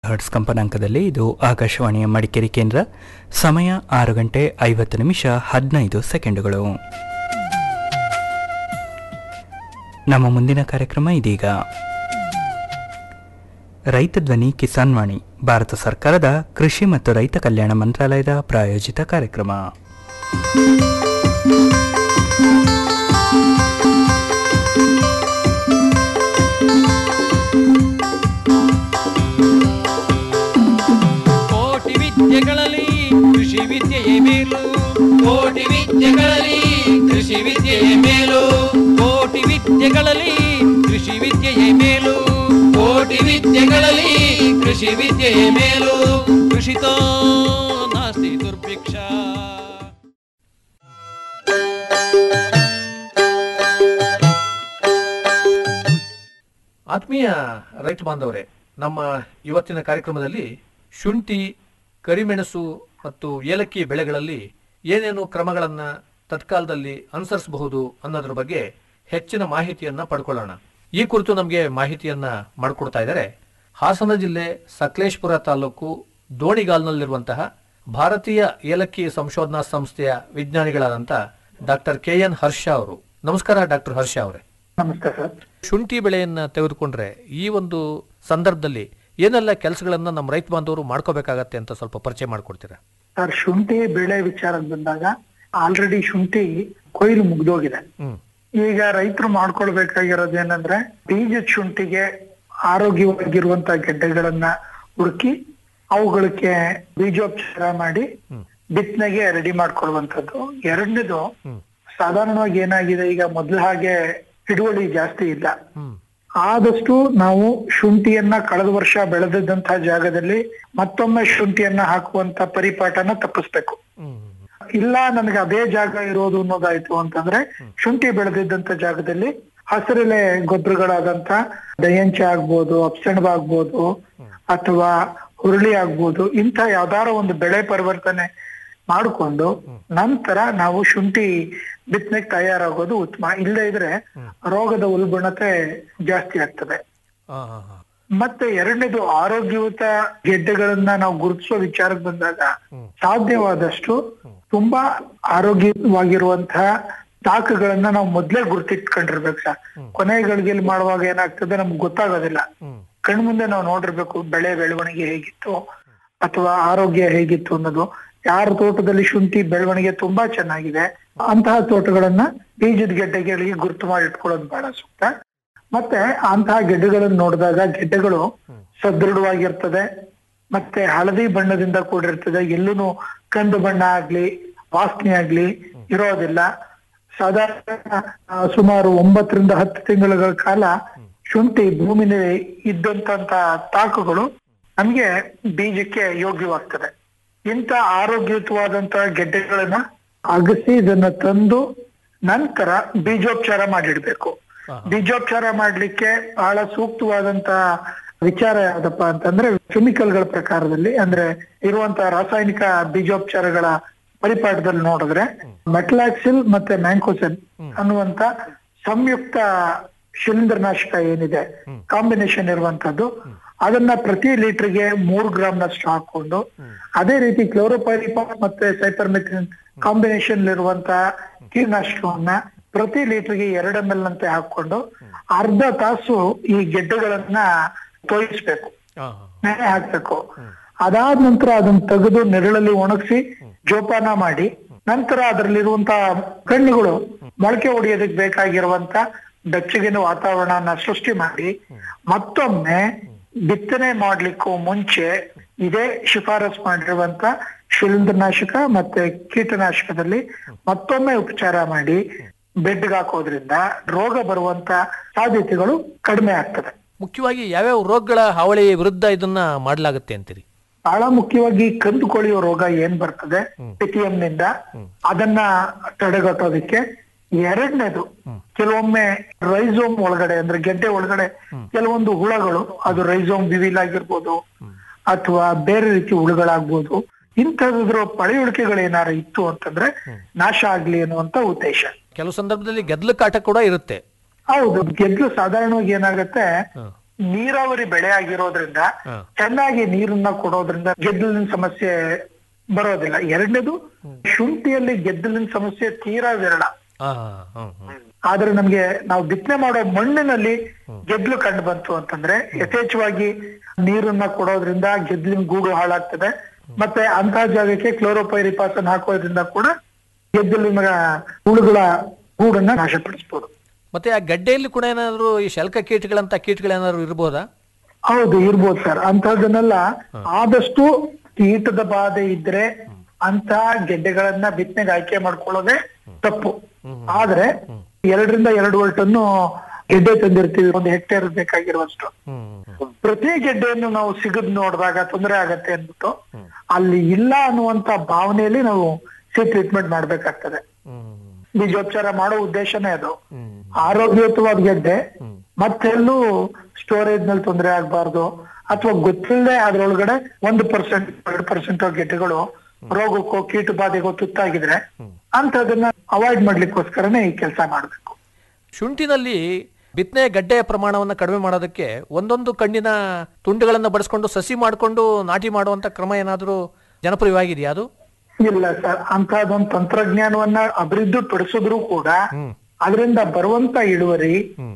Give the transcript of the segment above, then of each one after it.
Hertz ಕಂಪನಾಂಕದಲ್ಲಿ ಇದು ಆಕಾಶವಾಣಿಯ ಮಡಿಕೇರಿ ಕೇಂದ್ರ ಸಮಯ ಆರು ಗಂಟೆ ಐವತ್ತು ನಿಮಿಷ ಹದಿನೈದು ಸೆಕೆಂಡುಗಳು ನಮ್ಮ ಮುಂದಿನ ಕಾರ್ಯಕ್ರಮ ಇದೀಗ ರೈತ ಧ್ವನಿ ಕಿಸಾನ್ ವಾಣಿ ಭಾರತ ಸರ್ಕಾರದ ಕೃಷಿ ಮತ್ತು ರೈತ ಕಲ್ಯಾಣ ಮಂತ್ರಾಲಯದ ಪ್ರಾಯೋಜಿತ ಕಾರ್ಯಕ್ರಮ ಕೋಟಿ ವಿದ್ಯೆಗಳಲ್ಲಿ ಕೃಷಿ ವಿದ್ಯೆಯೇ ಮೇಲು ಕೋಟಿ ವಿದ್ಯೆಗಳಲ್ಲಿ ಕೃಷಿ ವಿದ್ಯೆಯೇ ಮೇಲು ಕೋಟಿ ವಿದ್ಯೆಗಳಲ್ಲಿ ಕೃಷಿ ವಿದ್ಯೆಯೇ ಮೇಲು ಕೋಟಿ ವಿದ್ಯೆಗಳಲ್ಲಿ ಕೃಷಿ ವಿದ್ಯೆಯೇ ಮೇಲು ಕೃಷಿತೋ ನಾಸ್ತಿ ದುರ್ಭಿಕ್ಷ ಆತ್ಮೀಯ ರೈತ ಬಾಂಧವರೇ ನಮ್ಮ ಇವತ್ತಿನ ಕಾರ್ಯಕ್ರಮದಲ್ಲಿ ಶುಂಠಿ ಕರಿಮೆಣಸು ಮತ್ತು ಏಲಕ್ಕಿ ಬೆಳೆಗಳಲ್ಲಿ ಏನೇನು ಕ್ರಮಗಳನ್ನ ತತ್ಕಾಲದಲ್ಲಿ ಅನುಸರಿಸಬಹುದು ಅನ್ನೋದ್ರ ಬಗ್ಗೆ ಹೆಚ್ಚಿನ ಮಾಹಿತಿಯನ್ನ ಪಡ್ಕೊಳ್ಳೋಣ ಈ ಕುರಿತು ನಮಗೆ ಮಾಹಿತಿಯನ್ನ ಮಾಡಿಕೊಡ್ತಾ ಇದ್ದಾರೆ ಹಾಸನ ಜಿಲ್ಲೆ ಸಕಲೇಶ್ಪುರ ತಾಲೂಕು ದೋಣಿಗಾಲ್ನಲ್ಲಿರುವಂತಹ ಭಾರತೀಯ ಏಲಕ್ಕಿ ಸಂಶೋಧನಾ ಸಂಸ್ಥೆಯ ವಿಜ್ಞಾನಿಗಳಾದಂಥ ಡಾಕ್ಟರ್ ಕೆ ಎನ್ ಹರ್ಷ ಅವರು ನಮಸ್ಕಾರ ಡಾಕ್ಟರ್ ಹರ್ಷ ಅವರೇ ನಮಸ್ತೆ ಸರ್ ಶುಂಠಿ ಬೆಳೆಯನ್ನ ತೆಗೆದುಕೊಂಡ್ರೆ ಈ ಒಂದು ಸಂದರ್ಭದಲ್ಲಿ ಏನೆಲ್ಲ ಕೆಲಸಗಳನ್ನ ನಮ್ಮ ರೈತ ಬಾಂಧವರು ಮಾಡ್ಕೋಬೇಕಾಗತ್ತೆ ಅಂತ ಸ್ವಲ್ಪ ಪರಿಚಯ ಮಾಡ್ಕೊಡ್ತೀರಾ ಸರ್ ಶುಂಠಿ ಬೆಳೆ ವಿಚಾರಕ್ಕೆ ಬಂದಾಗ ಆಲ್ರೆಡಿ ಶುಂಠಿ ಕೊಯ್ಲು ಮುಗ್ದೋಗಿದೆ ಹ್ಮ್ ಈಗ ರೈತರು ಮಾಡ್ಕೊಳ್ಬೇಕಾಗಿರೋದು ಏನಂದ್ರೆ ಬೀಜದ ಶುಂಠಿಗೆ ಆರೋಗ್ಯವಾಗಿರುವಂತ ಗೆಡ್ಡೆಗಳನ್ನ ಹುಡುಕಿ ಅವುಗಳಿಗೆ ಬೀಜೋಪಚಾರ ಮಾಡಿ ಬಿತ್ತನೆಗೆ ರೆಡಿ ಮಾಡ್ಕೊಳ್ಳುವಂಥದ್ದು ಎರಡನೇದು ಸಾಧಾರಣವಾಗಿ ಏನಾಗಿದೆ ಈಗ ಮೊದ್ಲ ಹಾಗೆ ಹಿಡುವಳಿ ಜಾಸ್ತಿ ಇಲ್ಲ ಹ್ಮ್ ಆದಷ್ಟು ನಾವು ಶುಂಠಿಯನ್ನ ಕಳೆದ ವರ್ಷ ಬೆಳೆದಿದ್ದಂತಹ ಜಾಗದಲ್ಲಿ ಮತ್ತೊಮ್ಮೆ ಶುಂಠಿಯನ್ನ ಹಾಕುವಂತ ಪರಿಪಾಠನ ತಪ್ಪಿಸ್ಬೇಕು ಹ್ಮ್ ಇಲ್ಲ ನನಗೆ ಅದೇ ಜಾಗ ಇರೋದು ಅನ್ನೋದಾಯ್ತು ಅಂತಂದ್ರೆ ಶುಂಠಿ ಬೆಳೆದಿದ್ದಂತ ಜಾಗದಲ್ಲಿ ಹಸಿರೆಲೆ ಗೊಬ್ಬರಗಳಾದಂತ ದಯಂಚ ಆಗ್ಬೋದು ಅಪ್ಸೆಣಬ ಆಗ್ಬೋದು ಅಥವಾ ಹುರುಳಿ ಆಗ್ಬೋದು ಇಂಥ ಯಾವ್ದಾರ ಒಂದು ಬೆಳೆ ಪರಿವರ್ತನೆ ಮಾಡಿಕೊಂಡು ನಂತರ ನಾವು ಶುಂಠಿ ಬಿತ್ತನೆಗೆ ತಯಾರಾಗೋದು ಉತ್ತಮ ಇಲ್ಲದೆ ಇದ್ರೆ ರೋಗದ ಉಲ್ಬಣತೆ ಜಾಸ್ತಿ ಆಗ್ತದೆ ಆ, ಆ, ಆ. ಮತ್ತೆ ಎರಡನೇದು ಆರೋಗ್ಯಯುತ ಗೆಡ್ಡೆಗಳನ್ನ ನಾವು ಗುರುತಿಸೋ ವಿಚಾರಕ್ಕೆ ಬಂದಾಗ ಸಾಧ್ಯವಾದಷ್ಟು ತುಂಬಾ ಆರೋಗ್ಯವಾಗಿರುವಂತಹ ತಾಕುಗಳನ್ನ ನಾವು ಮೊದ್ಲೇ ಗುರುತಿಟ್ಕೊಂಡಿರ್ಬೇಕು ಸರ್ ಕೊನೆ ಗಳಿಗೆಯಲ್ಲಿ ಮಾಡುವಾಗ ಏನಾಗ್ತದೆ ನಮ್ಗೆ ಗೊತ್ತಾಗೋದಿಲ್ಲ ಕಣ್ಮುಂದೆ ನಾವು ನೋಡಿರ್ಬೇಕು ಬೆಳೆ ಬೆಳವಣಿಗೆ ಹೇಗಿತ್ತು ಅಥವಾ ಆರೋಗ್ಯ ಹೇಗಿತ್ತು ಅನ್ನೋದು ಯಾರ ತೋಟದಲ್ಲಿ ಶುಂಠಿ ಬೆಳವಣಿಗೆ ತುಂಬಾ ಚೆನ್ನಾಗಿದೆ ಅಂತಹ ತೋಟಗಳನ್ನ ಬೀಜದ ಗೆಡ್ಡೆಗಳಿಗೆ ಗುರುತು ಮಾಡಿ ಇಟ್ಕೊಳ್ಳೋದು ಬಹಳ ಸೂಕ್ತ ಮತ್ತೆ ಅಂತಹ ಗೆಡ್ಡೆಗಳನ್ನು ನೋಡಿದಾಗ ಗೆಡ್ಡೆಗಳು ಸದೃಢವಾಗಿರ್ತದೆ ಮತ್ತೆ ಹಳದಿ ಬಣ್ಣದಿಂದ ಕೂಡಿರ್ತದೆ ಎಲ್ಲೂ ಕಂದು ಬಣ್ಣ ಆಗ್ಲಿ ವಾಸನೆ ಆಗ್ಲಿ ಇರೋದಿಲ್ಲ ಸಾಧಾರಣ ಆ, ಸುಮಾರು ಒಂಬತ್ತರಿಂದ ಹತ್ತು ತಿಂಗಳ ಕಾಲ ಶುಂಠಿ ಭೂಮಿನಲ್ಲಿ ಇದ್ದಂತ ತಾಕುಗಳು ನಮ್ಗೆ ಬೀಜಕ್ಕೆ ಯೋಗ್ಯವಾಗ್ತದೆ ಇಂಥ ಆರೋಗ್ಯಯುತವಾದಂತಹ ಗೆಡ್ಡೆಗಳನ್ನ ಅಗಸಿ ಇದನ್ನ ತಂದು ನಂತರ ಬೀಜೋಪಚಾರ ಮಾಡಿಡ್ಬೇಕು ಬೀಜೋಪಚಾರ ಮಾಡ್ಲಿಕ್ಕೆ ಬಹಳ ಸೂಕ್ತವಾದಂತ ವಿಚಾರ ಯಾವ್ದಪ್ಪ ಅಂತಂದ್ರೆ ಕೆಮಿಕಲ್ಗಳ ಪ್ರಕಾರದಲ್ಲಿ ಅಂದ್ರೆ ಇರುವಂತಹ ರಾಸಾಯನಿಕ ಬೀಜೋಪಚಾರಗಳ ಪರಿಪಾಠದಲ್ಲಿ ನೋಡಿದ್ರೆ ಮೆಟ್ಲಾಕ್ಸಿಲ್ ಮತ್ತೆ ಮ್ಯಾಂಕೋಸೆನ್ ಅನ್ನುವಂತ ಸಂಯುಕ್ತ ಶಿಲೀಂಧ್ರನಾಶಕ ಏನಿದೆ ಕಾಂಬಿನೇಷನ್ ಇರುವಂತದ್ದು ಅದನ್ನ ಪ್ರತಿ ಲೀಟರ್ಗೆ ಮೂರು ಗ್ರಾಮ್ನಷ್ಟು ಹಾಕೊಂಡು ಅದೇ ರೀತಿ ಕ್ಲೋರೋಪೈರಿಪಾಸ್ ಮತ್ತೆ ಸೈಪರ್ಮೆಥಿನ್ ಕಾಂಬಿನೇಷನ್ ಇರುವಂತ ಕೀಟನಾಶಕವನ್ನ ಪ್ರತಿ ಲೀಟರ್ಗೆ ಎರಡು ಎಂ ಎಲ್ ಅಂತೆ ಹಾಕೊಂಡು ಅರ್ಧ ತಾಸು ಈ ಗೆಡ್ಡೆಗಳನ್ನ ತೋಯಿಸ್ಬೇಕು ಆ, ನೆನೆ ಹಾಕ್ಬೇಕು ಅದಾದ ನಂತರ ಅದನ್ನ ತೆಗೆದು ನೆರಳಲ್ಲಿ ಒಣಗಿಸಿ ಜೋಪಾನ ಮಾಡಿ ನಂತರ ಅದರಲ್ಲಿರುವಂತ ಕಣ್ಣುಗಳು ಮೊಳಕೆ ಹೊಡೆಯೋದಕ್ಕೆ ಬೇಕಾಗಿರುವಂತ ಬೆಚ್ಚಗಿನ ವಾತಾವರಣನ ಸೃಷ್ಟಿ ಮಾಡಿ ಮತ್ತೊಮ್ಮೆ ಬಿತ್ತನೆ ಮಾಡ್ಲಿಕ್ಕೂ ಮುಂಚೆ ಇದೇ ಶಿಫಾರಸ್ ಮಾಡಿರುವಂತ ಶಿಲೀಂಧ್ರನಾಶಕ ಮತ್ತೆ ಕೀಟನಾಶಕದಲ್ಲಿ ಮತ್ತೊಮ್ಮೆ ಉಪಚಾರ ಮಾಡಿ ಬೆಡ್ಗೆ ಹಾಕೋದ್ರಿಂದ ರೋಗ ಬರುವಂತ ಸಾಧ್ಯತೆಗಳು ಕಡಿಮೆ ಆಗ್ತದೆ ಮುಖ್ಯವಾಗಿ ಯಾವ್ಯಾವ ರೋಗಗಳ ಹಾವಳಿ ವಿರುದ್ಧ ಇದನ್ನ ಮಾಡಲಾಗುತ್ತೆ ಅಂತೀರಿ ಬಹಳ ಮುಖ್ಯವಾಗಿ ಕಂದು ಕೊಳೆಯೋ ರೋಗ ಏನ್ ಬರ್ತದೆ ಪಿಟಿಎಂ ನಿಂದ ಅದನ್ನ ತಡೆಗಟ್ಟೋದಕ್ಕೆ ಎರಡನೇದು ಕೆಲವೊಮ್ಮೆ ರೈಸೋಮ್ ಒಳಗಡೆ ಅಂದ್ರೆ ಗೆಡ್ಡೆ ಒಳಗಡೆ ಕೆಲವೊಂದು ಹುಳಗಳು ಅದು ರೈಸೋಮ್ ಬಿವಿಲ್ ಆಗಿರ್ಬೋದು ಅಥವಾ ಬೇರೆ ರೀತಿ ಹುಳುಗಳಾಗ್ಬೋದು ಇಂಥದ್ರ ಪಳೆಯುಳಿಕೆಗಳು ಏನಾರ ಇತ್ತು ಅಂತಂದ್ರೆ ನಾಶ ಆಗ್ಲಿ ಅನ್ನುವಂತ ಉದ್ದೇಶ ಕೆಲವು ಸಂದರ್ಭದಲ್ಲಿ ಗೆದ್ಲು ಕಾಟ ಕೂಡ ಇರುತ್ತೆ ಹೌದು ಗೆದ್ಲು ಸಾಧಾರಣವಾಗಿ ಏನಾಗತ್ತೆ ನೀರಾವರಿ ಬೆಳೆ ಆಗಿರೋದ್ರಿಂದ ಹಾ. ಚೆನ್ನಾಗಿ ನೀರನ್ನ ಕೊಡೋದ್ರಿಂದ ಗೆದ್ದಲಿನ ಸಮಸ್ಯೆ ಬರೋದಿಲ್ಲ ಎರಡನೇದು ಶುಂಠಿಯಲ್ಲಿ ಗೆದ್ದಲಿನ ಸಮಸ್ಯೆ ತೀರಾ ವಿರಳ ಆ, ಹ್ಮ್, ಹ್ಮ್. ಆದ್ರೆ ನಮ್ಗೆ ನಾವು ಬಿತ್ತನೆ ಮಾಡೋ ಮಣ್ಣಿನಲ್ಲಿ ಗೆದ್ಲು ಕಂಡು ಬಂತು ಅಂತಂದ್ರೆ ಯಥೇಚ್ಛವಾಗಿ ನೀರನ್ನ ಕೊಡೋದ್ರಿಂದ ಗೆದ್ಲಿನ ಗೂಡು ಹಾಳಾಗ್ತದೆ ಮತ್ತೆ ಅಂತಹ ಜಾಗಕ್ಕೆ ಕ್ಲೋರೋಪೈರಿಪಾಸನ್ ಹಾಕೋದ್ರಿಂದ ಕೂಡ ಗೆದ್ದಲಿನ ಹುಳುಗಳ ಗೂಡನ್ನ ನಾಶಪಡಿಸ್ಬೋದು ಮತ್ತೆ ಆ ಗಡ್ಡೆಯಲ್ಲಿ ಕೂಡ ಏನಾದ್ರು ಈ ಶಲ್ಕ ಕೀಟಗಳಂತ ಕೀಟಗಳೇನಾದ್ರು ಇರ್ಬೋದಾ ಹೌದು ಇರ್ಬೋದು ಸರ್ ಅಂತಹದನ್ನೆಲ್ಲ ಆದಷ್ಟು ಕೀಟದ ಬಾಧೆ ಇದ್ರೆ ಅಂತ ಗೆಡ್ಡೆಗಳನ್ನ ಬಿತ್ತನೆಗೆ ಆಯ್ಕೆ ಮಾಡ್ಕೊಳ್ಳೋದೇ ತಪ್ಪು ಆದ್ರೆ ಎರಡರಿಂದ ಎರಡೂವರೆ ಟನ್ನು ಗೆಡ್ಡೆ ತಂದಿರ್ತೀವಿ ಒಂದು ಹೆಕ್ಟೇರ್ ಬೇಕಾಗಿರುವಷ್ಟು ಪ್ರತಿ ಗೆಡ್ಡೆಯನ್ನು ನಾವು ಸಿಗದ್ ನೋಡಿದಾಗ ತೊಂದರೆ ಆಗತ್ತೆ ಅಂದ್ಬಿಟ್ಟು ಅಲ್ಲಿ ಇಲ್ಲ ಅನ್ನುವಂತ ಭಾವನೆಯಲ್ಲಿ ನಾವು ಸಿ ಟ್ರೀಟ್ಮೆಂಟ್ ಮಾಡ್ಬೇಕಾಗ್ತದೆ ಬೀಜೋಪಚಾರ ಮಾಡೋ ಉದ್ದೇಶನೇ ಅದು ಆರೋಗ್ಯಯುತವಾದ ಗೆಡ್ಡೆ ಮತ್ತೆಲ್ಲೂ ಸ್ಟೋರೇಜ್ ನಲ್ಲಿ ತೊಂದರೆ ಆಗ್ಬಾರ್ದು ಅಥವಾ ಗೊತ್ತಿಲ್ಲದೆ ಅದ್ರೊಳಗಡೆ ಒಂದು ಪರ್ಸೆಂಟ್ ಎರಡು ಪರ್ಸೆಂಟ್ ಗೆಡ್ಡೆಗಳು ರೋಗಕ್ಕೋ ಕೀಟ ಬಾಧೆಗೋ ತುತ್ತಾಗಿದ್ರೆ ಅಂತದನ್ನ ಅವಾಯ್ಡ್ ಮಾಡ್ಲಿಕ್ಕೋಸ್ಕರನೇ ಈ ಕೆಲಸ ಮಾಡ್ಬೇಕು ಶುಂಠಿನಲ್ಲಿ ಬಿತ್ತನೆ ಗಡ್ಡೆಯ ಪ್ರಮಾಣವನ್ನು ಕಡಿಮೆ ಮಾಡೋದಕ್ಕೆ ಒಂದೊಂದು ಕಣ್ಣಿನ ತುಂಡುಗಳನ್ನು ಬಡಿಸ್ಕೊಂಡು ಸಸಿ ಮಾಡಿಕೊಂಡು ನಾಟಿ ಮಾಡುವಂತ ಕ್ರಮ ಏನಾದರೂ ಜನಪ್ರಿಯವಾಗಿದೆಯಾ ಅದು ಇಲ್ಲ ಸರ್ ಅಂತಹದೊಂದು ತಂತ್ರಜ್ಞಾನವನ್ನ ಅಭಿವೃದ್ಧಿ ಪಡಿಸಿದ್ರು ಕೂಡ ಅದರಿಂದ ಬರುವಂತ ಇಳುವರಿ